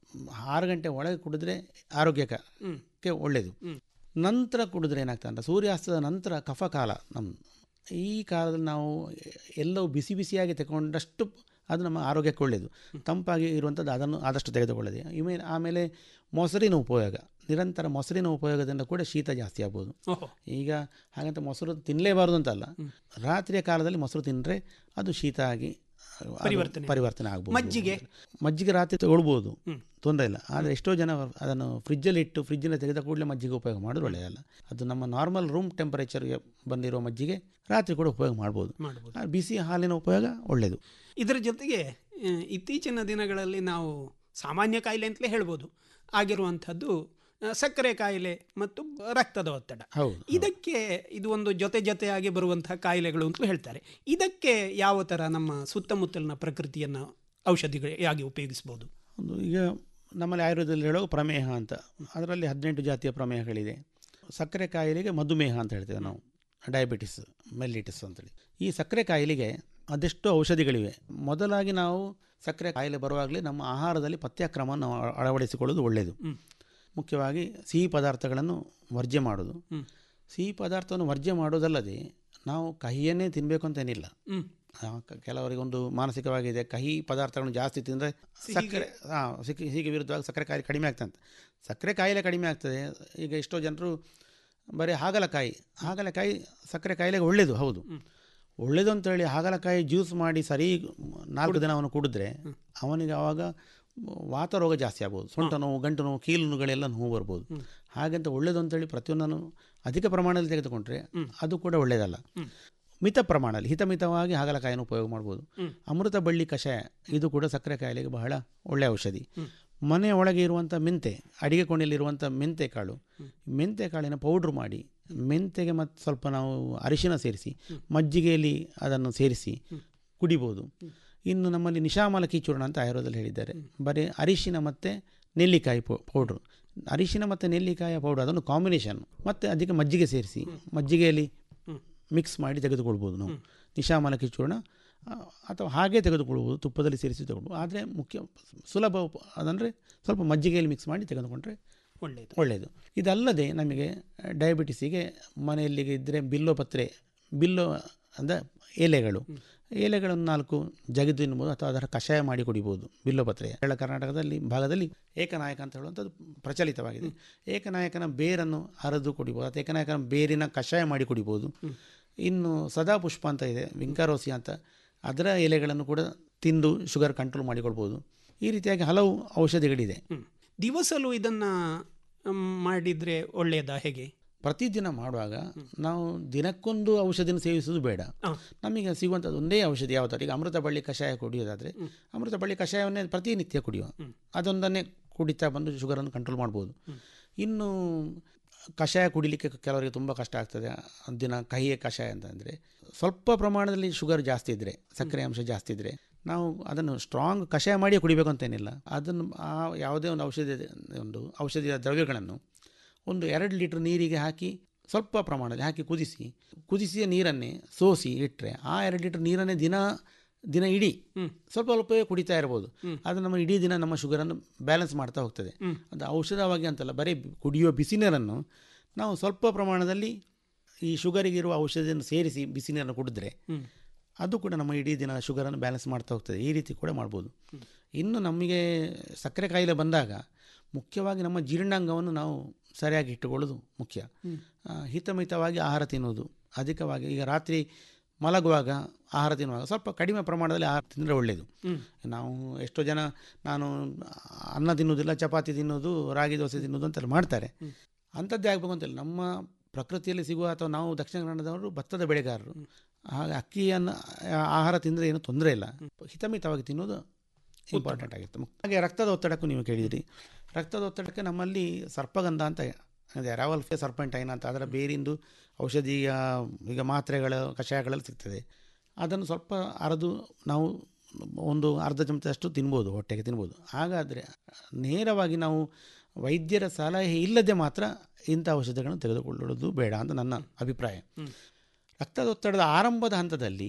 ಆರು ಗಂಟೆ ಒಳಗೆ ಕುಡಿದ್ರೆ ಆರೋಗ್ಯಕ್ಕೆ ಒಳ್ಳೆಯದು ನಂತರ ಕುಡಿದ್ರೆ ಏನಾಗ್ತದೆ ಅಂತ ಸೂರ್ಯಾಸ್ತದ ನಂತರ ಕಫಕಾಲ ನಮ್ಮ ಈ ಕಾಲದಲ್ಲಿ ನಾವು ಎಲ್ಲವೂ ಬಿಸಿ ಬಿಸಿಯಾಗಿ ತಗೊಂಡಷ್ಟು ಅದು ನಮ್ಮ ಆರೋಗ್ಯಕ್ಕೆ ಒಳ್ಳೆಯದು ತಂಪಾಗಿ ಇರುವಂಥದ್ದು ಅದನ್ನು ಆದಷ್ಟು ತೆಗೆದುಕೊಳ್ಳದೆ ಇಮೇಲೆ ಆಮೇಲೆ ಮೊಸರಿನ ಉಪಯೋಗ ನಿರಂತರ ಮೊಸರಿನ ಉಪಯೋಗದಿಂದ ಕೂಡ ಶೀತ ಜಾಸ್ತಿ ಆಗ್ಬೋದು ಓಹೋ ಈಗ ಹಾಗಂತ ಮೊಸರು ತಿನ್ನಲೇಬಾರ್ದು ಅಂತಲ್ಲ ರಾತ್ರಿಯ ಕಾಲದಲ್ಲಿ ಮೊಸರು ತಿಂದರೆ ಅದು ಶೀತ ಆಗಿ ಅದು ಪರಿವರ್ತನೆ. ಪರಿವರ್ತನೆ ಆಗ್ಬೋದು ಮಜ್ಜಿಗೆ? ಮಜ್ಜಿಗೆ ರಾತ್ರಿ ತಗೊಳ್ಬೋದು ತೊಂದರೆ ಇಲ್ಲ ಆದರೆ ಎಷ್ಟೋ ಜನ ಅದನ್ನು ಫ್ರಿಜ್ಜಲ್ಲಿ ಇಟ್ಟು ಫ್ರಿಜ್ಜಿನ ತೆಗೆದ ಕೂಡಲೇ ಮಜ್ಜಿಗೆ ಉಪಯೋಗ ಮಾಡೋದು ಒಳ್ಳೆಯದಲ್ಲ ಅದು ನಮ್ಮ ನಾರ್ಮಲ್ ರೂಮ್ ಟೆಂಪರೇಚರ್ಗೆ ಬಂದಿರೋ ಮಜ್ಜಿಗೆ ರಾತ್ರಿ ಕೂಡ ಉಪಯೋಗ ಮಾಡ್ಬೋದು ಮಾಡ್ಬೋದು. ಆ ಬಿಸಿ ಹಾಲಿನ ಉಪಯೋಗ ಒಳ್ಳೆಯದು ಇದರ ಜೊತೆಗೆ ಆ, ಇತ್ತೀಚಿನ ದಿನಗಳಲ್ಲಿ ನಾವು ಸಾಮಾನ್ಯ ಕಾಯಿಲೆ ಅಂತಲೇ ಹೇಳ್ಬೋದು ಆಗಿರುವಂಥದ್ದು ಆ, ಸಕ್ಕರೆ ಕಾಯಿಲೆ ಮತ್ತು ರಕ್ತದ ಒತ್ತಡ ಹೌದು ಇದಕ್ಕೆ ಇದು ಒಂದು ಜೊತೆ ಜೊತೆಯಾಗಿ ಬರುವಂತಹ ಕಾಯಿಲೆಗಳು ಅಂತಲೂ ಹೇಳ್ತಾರೆ ಇದಕ್ಕೆ ಯಾವ ಥರ ನಮ್ಮ ಸುತ್ತಮುತ್ತಲಿನ ಪ್ರಕೃತಿಯನ್ನು ಔಷಧಿಯಾಗಿ ಉಪಯೋಗಿಸ್ಬೋದು ಒಂದು ಈಗ ನಮ್ಮಲ್ಲಿ ಆಯುರ್ವೇದದಲ್ಲಿ ಹೇಳೋ ಪ್ರಮೇಹ ಅಂತ ಅದರಲ್ಲಿ ಹದಿನೆಂಟು ಜಾತಿಯ ಪ್ರಮೇಹಗಳಿದೆ ಸಕ್ಕರೆ ಕಾಯಿಲೆಗೆ ಮಧುಮೇಹ ಅಂತ ಹೇಳ್ತೇವೆ ನಾವು ಡಯಾಬಿಟಿಸ್ ಮೆಲ್ಲಿಟಿಸ್ ಅಂತೇಳಿ ಈ ಸಕ್ಕರೆ ಕಾಯಿಲೆಗೆ ಅದೆಷ್ಟು ಔಷಧಿಗಳಿವೆ ಮೊದಲಾಗಿ ನಾವು ಸಕ್ಕರೆ ಕಾಯಿಲೆ ಬರುವಾಗಲೇ ನಮ್ಮ ಆಹಾರದಲ್ಲಿ ಪಥ್ಯಕ್ರಮವನ್ನು ಅಳ- ಅಳವಡಿಸಿಕೊಳ್ಳೋದು ಒಳ್ಳೆಯದು ಮುಖ್ಯವಾಗಿ ಸಿಹಿ ಪದಾರ್ಥಗಳನ್ನು ವರ್ಜ್ಯ ಮಾಡೋದು ಸಿಹಿ ಪದಾರ್ಥವನ್ನು ವರ್ಜ್ಯ ಮಾಡೋದಲ್ಲದೆ ನಾವು ಕಹಿಯನ್ನೇ ತಿನ್ನಬೇಕು ಅಂತೇನಿಲ್ಲ ಹ್ಮ್. ಆ, ಕ- ಕೆಲವರಿಗೊಂದು ಮಾನಸಿಕವಾಗಿದೆ ಕಹಿ ಪದಾರ್ಥಗಳನ್ನು ಜಾಸ್ತಿ ತಿಂದರೆ ಸಕ್ಕರೆ ಹಾಂ ಸಿಕ್ಕಿ ಹೀಗೆ ವಿರುದ್ಧವಾಗಿ ಸಕ್ಕರೆ ಕಾಯಿಲೆ ಕಡಿಮೆ ಆಗ್ತಂತೆ ಸಕ್ಕರೆ ಕಾಯಿಲೆ ಕಡಿಮೆ ಆಗ್ತದೆ ಈಗ ಎಷ್ಟೋ ಜನರು ಬರೀ ಹಾಗಲಕಾಯಿ ಹಾಗಲಕಾಯಿ ಸಕ್ಕರೆ ಕಾಯಿಲೆಗೆ ಒಳ್ಳೆಯದು ಹೌದು ಒಳ್ಳೆಯದು ಅಂತೇಳಿ ಹಾಗಲಕಾಯಿ ಜ್ಯೂಸ್ ಮಾಡಿ ಸರಿ ನಾಲ್ಕು ದಿನ ಅವನು ಕುಡಿದ್ರೆ ಅವನಿಗೆ ಆವಾಗ ವಾತ ರೋಗ ಜಾಸ್ತಿ ಆಗ್ಬೋದು ಸೊಂಟ ನೋವು ಗಂಟು ನೋವು ಕೀಲು ನೋವುಗಳೆಲ್ಲ ನೋವು ಬರ್ಬೋದು ಹಾಗಂತ ಒಳ್ಳೆಯದು ಅಂತೇಳಿ ಪ್ರತಿಯೊಂದನ್ನು ಅಧಿಕ ಪ್ರಮಾಣದಲ್ಲಿ ತೆಗೆದುಕೊಂಡ್ರೆ ಅದು ಕೂಡ ಒಳ್ಳೆಯದಲ್ಲ ಮಿತ ಪ್ರಮಾಣದಲ್ಲಿ ಹಿತಮಿತವಾಗಿ ಹಾಗಲಕಾಯಿಯನ್ನು ಉಪಯೋಗ ಮಾಡ್ಬೋದು ಅಮೃತ ಬಳ್ಳಿ ಕಷಾಯ ಇದು ಕೂಡ ಸಕ್ಕರೆ ಕಾಯಿಲೆಗೆ ಬಹಳ ಒಳ್ಳೆಯ ಔಷಧಿ ಮನೆಯ ಒಳಗೆ ಇರುವಂಥ ಮೆಂತೆ ಅಡಿಗೆ ಕೋಣೆಯಲ್ಲಿರುವಂಥ ಮೆಂತೆ ಕಾಳು ಮೆಂತೆ ಕಾಳಿನ ಪೌಡ್ರ್ ಮಾಡಿ ಮೆಂತೆಗೆ ಮತ್ತು ಸ್ವಲ್ಪ ನಾವು ಅರಿಶಿನ ಸೇರಿಸಿ ಮಜ್ಜಿಗೆಯಲ್ಲಿ ಅದನ್ನು ಸೇರಿಸಿ ಕುಡಿಬೋದು ಇನ್ನು ನಮ್ಮಲ್ಲಿ ನಿಶಾಮಲಕಿ ಚೂರ್ಣ ಅಂತ ಆಯುರ್ವೇದದಲ್ಲಿ ಹೇಳಿದ್ದಾರೆ ಬರೀ ಅರಿಶಿನ ಮತ್ತು ನೆಲ್ಲಿಕಾಯಿ ಪೌ ಪೌಡ್ರು ಅರಿಶಿನ ಮತ್ತು ನೆಲ್ಲಿಕಾಯಿಯ ಪೌಡ್ರ್ ಅದನ್ನು ಕಾಂಬಿನೇಷನ್ ಮತ್ತು ಅದಕ್ಕೆ ಮಜ್ಜಿಗೆ ಸೇರಿಸಿ ಮಜ್ಜಿಗೆಯಲ್ಲಿ ಮಿಕ್ಸ್ ಮಾಡಿ ತೆಗೆದುಕೊಳ್ಬೋದು ನಾವು ನಿಶಾಮಲಕಿ ಚೂರ್ಣ ಆ, ಅಥವಾ ಹಾಗೆ ತೆಗೆದುಕೊಳ್ಬೋದು ತುಪ್ಪದಲ್ಲಿ ಸೇರಿಸಿ ತೆಗೆದುಕೊಳ್ಬೋದು ಆದರೆ ಮುಖ್ಯ ಸುಲಭ ಉಪ ಅದಂದರೆ ಸ್ವಲ್ಪ ಮಜ್ಜಿಗೆಯಲ್ಲಿ ಮಿಕ್ಸ್ ಮಾಡಿ ತೆಗೆದುಕೊಂಡ್ರೆ ಒಳ್ಳೆಯದು ಒಳ್ಳೆಯದು ಇದಲ್ಲದೆ ನಮಗೆ ಡಯಾಬಿಟಿಸಿಗೆ ಮನೆಯಲ್ಲಿಗೆ ಇದ್ದರೆ ಬಿಲ್ಲೋ ಪತ್ರೆ ಬಿಲ್ಲೋ ಅಂದರೆ ಎಲೆಗಳು ಎಲೆಗಳನ್ನು ನಾಲ್ಕು ಜಗಿದು ತಿನ್ಬೋದು ಅಥವಾ ಅದರ ಕಷಾಯ ಮಾಡಿ ಕುಡಿಬೋದು ಬಿಲ್ಲೋ ಪತ್ರೆ ಕೆಳ ಕರ್ನಾಟಕದಲ್ಲಿ ಭಾಗದಲ್ಲಿ ಏಕನಾಯಕ ಅಂತ ಹೇಳುವಂಥದ್ದು ಪ್ರಚಲಿತವಾಗಿದೆ ಏಕನಾಯಕನ ಬೇರನ್ನು ಹರಿದು ಕುಡಿಬೋದು ಅಥವಾ ಏಕನಾಯಕನ ಬೇರಿನ ಕಷಾಯ ಮಾಡಿ ಕುಡಿಬೋದು ಇನ್ನು ಸದಾ ಪುಷ್ಪ ಅಂತ ಇದೆ ವಿಂಕಾರೋಸಿ ಅಂತ ಅದರ ಎಲೆಗಳನ್ನು ಕೂಡ ತಿಂದು ಶುಗರ್ ಕಂಟ್ರೋಲ್ ಮಾಡಿಕೊಳ್ಬೋದು ಈ ರೀತಿಯಾಗಿ ಹಲವು ಔಷಧಿಗಳಿದೆ ಹ್ಮ್. ದಿವಸಲು ಇದನ್ನು ಮಾಡಿದರೆ ಒಳ್ಳೆಯದಾ ಹೇಗೆ ಪ್ರತಿದಿನ ಮಾಡುವಾಗ ನಾವು ದಿನಕ್ಕೊಂದು ಔಷಧಿನ ಸೇವಿಸುವುದು ಬೇಡ ನಮಗೆ ಸಿಗುವಂಥದ್ದು ಒಂದೇ ಔಷಧಿ ಯಾವ ಥರ ಈಗ ಅಮೃತ ಬಳ್ಳಿ ಕಷಾಯ ಕುಡಿಯೋದಾದರೆ ಅಮೃತ ಬಳ್ಳಿ ಕಷಾಯವನ್ನೇ ಪ್ರತಿನಿತ್ಯ ಕುಡಿಯುವ ಅದೊಂದನ್ನೇ ಕುಡಿತಾ ಬಂದು ಶುಗರನ್ನು ಕಂಟ್ರೋಲ್ ಮಾಡ್ಬೋದು ಇನ್ನು ಕಷಾಯ ಕುಡಿಲಿಕ್ಕೆ ಕೆಲವರಿಗೆ ತುಂಬ ಕಷ್ಟ ಆಗ್ತದೆ ದಿನ ಕಹಿಯ ಕಷಾಯ ಅಂತಂದರೆ ಸ್ವಲ್ಪ ಪ್ರಮಾಣದಲ್ಲಿ ಶುಗರ್ ಜಾಸ್ತಿ ಇದ್ದರೆ ಸಕ್ಕರೆ ಅಂಶ ಜಾಸ್ತಿ ಇದ್ದರೆ ನಾವು ಅದನ್ನು ಸ್ಟ್ರಾಂಗ್ ಕಷಾಯ ಮಾಡಿಯೇ ಕುಡಿಬೇಕು ಅಂತೇನಿಲ್ಲ ಅದನ್ನು ಆ ಯಾವುದೇ ಒಂದು ಔಷಧಿ ಒಂದು ಔಷಧಿಯ ದ್ರವ್ಯಗಳನ್ನು ಒಂದು ಎರಡು ಲೀಟ್ರ್ ನೀರಿಗೆ ಹಾಕಿ ಸ್ವಲ್ಪ ಪ್ರಮಾಣದಲ್ಲಿ ಹಾಕಿ ಕುದಿಸಿ ಕುದಿಸಿದ ನೀರನ್ನೇ ಸೋಸಿ ಇಟ್ಟರೆ ಆ ಎರಡು ಲೀಟರ್ ನೀರನ್ನೇ ದಿನ ದಿನ ಇಡೀ ಸ್ವಲ್ಪ ಸ್ವಲ್ಪವೇ ಕುಡಿತಾ ಇರ್ಬೋದು ಅದು ನಮ್ಮ ಇಡೀ ದಿನ ನಮ್ಮ ಶುಗರನ್ನು ಬ್ಯಾಲೆನ್ಸ್ ಮಾಡ್ತಾ ಹೋಗ್ತದೆ ಅದು ಔಷಧವಾಗಿ ಅಂತಲ್ಲ ಬರೀ ಕುಡಿಯುವ ಬಿಸಿ ನೀರನ್ನು ನಾವು ಸ್ವಲ್ಪ ಪ್ರಮಾಣದಲ್ಲಿ ಈ ಶುಗರಿಗಿರುವ ಔಷಧಿಯನ್ನು ಸೇರಿಸಿ ಬಿಸಿ ನೀರನ್ನು ಕುಡಿದ್ರೆ ಅದು ಕೂಡ ನಮ್ಮ ಇಡೀ ದಿನ ಶುಗರನ್ನು ಬ್ಯಾಲೆನ್ಸ್ ಮಾಡ್ತಾ ಹೋಗ್ತದೆ ಈ ರೀತಿ ಕೂಡ ಮಾಡ್ಬೋದು ಇನ್ನು ನಮಗೆ ಸಕ್ಕರೆ ಕಾಯಿಲೆ ಬಂದಾಗ ಮುಖ್ಯವಾಗಿ ನಮ್ಮ ಜೀರ್ಣಾಂಗವನ್ನು ನಾವು ಸರಿಯಾಗಿ ಇಟ್ಟುಕೊಳ್ಳೋದು ಮುಖ್ಯ ಆ, ಹಿತಮಿತವಾಗಿ ಆಹಾರ ತಿನ್ನುವುದು ಅಧಿಕವಾಗಿ ಈಗ ರಾತ್ರಿ ಮಲಗುವಾಗ ಆಹಾರ ತಿನ್ನುವಾಗ ಸ್ವಲ್ಪ ಕಡಿಮೆ ಪ್ರಮಾಣದಲ್ಲಿ ಆಹಾರ ತಿಂದರೆ ಒಳ್ಳೆಯದು ನಾವು ಎಷ್ಟೋ ಜನ ನಾನು ಅನ್ನ ತಿನ್ನುವುದಿಲ್ಲ ಚಪಾತಿ ತಿನ್ನೋದು ರಾಗಿ ದೋಸೆ ತಿನ್ನೋದು ಅಂತೆಲ್ಲ ಮಾಡ್ತಾರೆ ಅಂಥದ್ದೇ ಆಗಬೇಕು ಅಂತಿಲ್ಲ ನಮ್ಮ ಪ್ರಕೃತಿಯಲ್ಲಿ ಸಿಗುವ ಅಥವಾ ನಾವು ದಕ್ಷಿಣ ಕನ್ನಡದವರು ಭತ್ತದ ಬೆಳೆಗಾರರು ಹಾಗೆ ಅಕ್ಕಿಯನ್ನು ಆಹಾರ ತಿಂದರೆ ಏನು ತೊಂದರೆ ಇಲ್ಲ ಹಿತಮಿತವಾಗಿ ತಿನ್ನೋದು ಇಂಪಾರ್ಟೆಂಟ್ ಆಗಿರುತ್ತೆ ಮುಖ್ಯ. ಹಾಗೆ ರಕ್ತದ ಒತ್ತಡಕ್ಕೂ ನೀವು ಕೇಳಿದಿರಿ ರಕ್ತದ ಒತ್ತಡಕ್ಕೆ ನಮ್ಮಲ್ಲಿ ಸರ್ಪಗಂಧ ಅಂತ ಇದೆ ರಾವಲ್ಫೆ ಸರ್ಪಂಟೈನ್ ಅಂತ ಅದರ ಬೇರಿಂದು ಔಷಧೀಯ ಈಗ ಮಾತ್ರೆಗಳ ಕಷಾಯಗಳಲ್ಲಿ ಸಿಗ್ತದೆ ಅದನ್ನು ಸ್ವಲ್ಪ ಅರೆದು ನಾವು ಒಂದು ಅರ್ಧ ಚಮಚದಷ್ಟು ತಿನ್ಬೋದು ಹೊಟ್ಟೆಗೆ ತಿನ್ಬೋದು ಹಾಗಾದರೆ ನೇರವಾಗಿ ನಾವು ವೈದ್ಯರ ಸಲಹೆ ಇಲ್ಲದೆ ಮಾತ್ರ ಇಂಥ ಔಷಧಿಗಳನ್ನು ತೆಗೆದುಕೊಳ್ಳುವುದು ಬೇಡ ಅಂತ ನನ್ನ ಅಭಿಪ್ರಾಯ ರಕ್ತದೊತ್ತಡದ ಆರಂಭದ ಹಂತದಲ್ಲಿ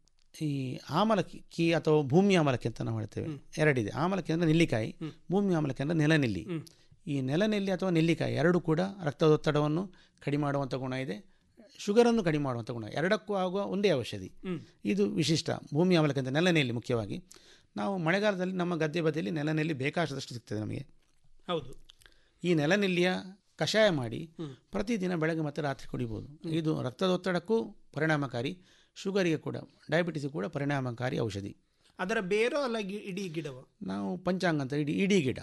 ಈ ಆಮಲಕ್ಕಿ ಅಥವಾ ಭೂಮಿ ಆಮಲಕ್ಕಿ ಅಂತ ನಾವು ಹೇಳ್ತೇವೆ ಎರಡಿದೆ ಆಮಲಕ್ಕಿ ಅಂದರೆ ನೆಲ್ಲಿಕಾಯಿ ಭೂಮಿ ಆಮಲಕ್ಕಿ ಅಂದರೆ ನೆಲನೆಲ್ಲಿ ಈ ನೆಲನೆಲ್ಲಿ ಅಥವಾ ನೆಲ್ಲಿಕಾಯಿ ಎರಡು ಕೂಡ ರಕ್ತದೊತ್ತಡವನ್ನು ಕಡಿಮೆ ಮಾಡುವಂಥ ಗುಣ ಇದೆ ಶುಗರನ್ನು ಕಡಿಮೆ ಮಾಡುವಂಥ ಗುಣ ಎರಡಕ್ಕೂ ಆಗುವ ಒಂದೇ ಔಷಧಿ ಇದು ವಿಶಿಷ್ಟ ಭೂಮಿ ಆಮಲಕ್ಕಿ ಅಂತ ನೆಲನೆಲ್ಲಿ ಮುಖ್ಯವಾಗಿ ನಾವು ಮಳೆಗಾಲದಲ್ಲಿ ನಮ್ಮ ಗದ್ದೆ ಬದಿಯಲ್ಲಿ ನೆಲನೆಲ್ಲಿ ಬೇಕಾದಷ್ಟು ಸಿಗ್ತದೆ ನಮಗೆ ಹೌದು ಈ ನೆಲನೆಲ್ಲಿಯ ಕಷಾಯ ಮಾಡಿ ಪ್ರತಿದಿನ ಬೆಳಗ್ಗೆ ಮತ್ತು ರಾತ್ರಿ ಕುಡಿಬೋದು ಇದು ರಕ್ತದೊತ್ತಡಕ್ಕೂ ಪರಿಣಾಮಕಾರಿ ಶುಗರಿಗೆ ಕೂಡ ಡಯಾಬಿಟಿಸ್ ಕೂಡ ಪರಿಣಾಮಕಾರಿ ಔಷಧಿ ಅದರ ಬೇರೋ ಅಲ್ಲ ಗಿ- ಇಡೀ ಗಿಡವ ನಾವು ಪಂಚಾಂಗ ಅಂತ ಇಡೀ ಇಡೀ ಗಿಡ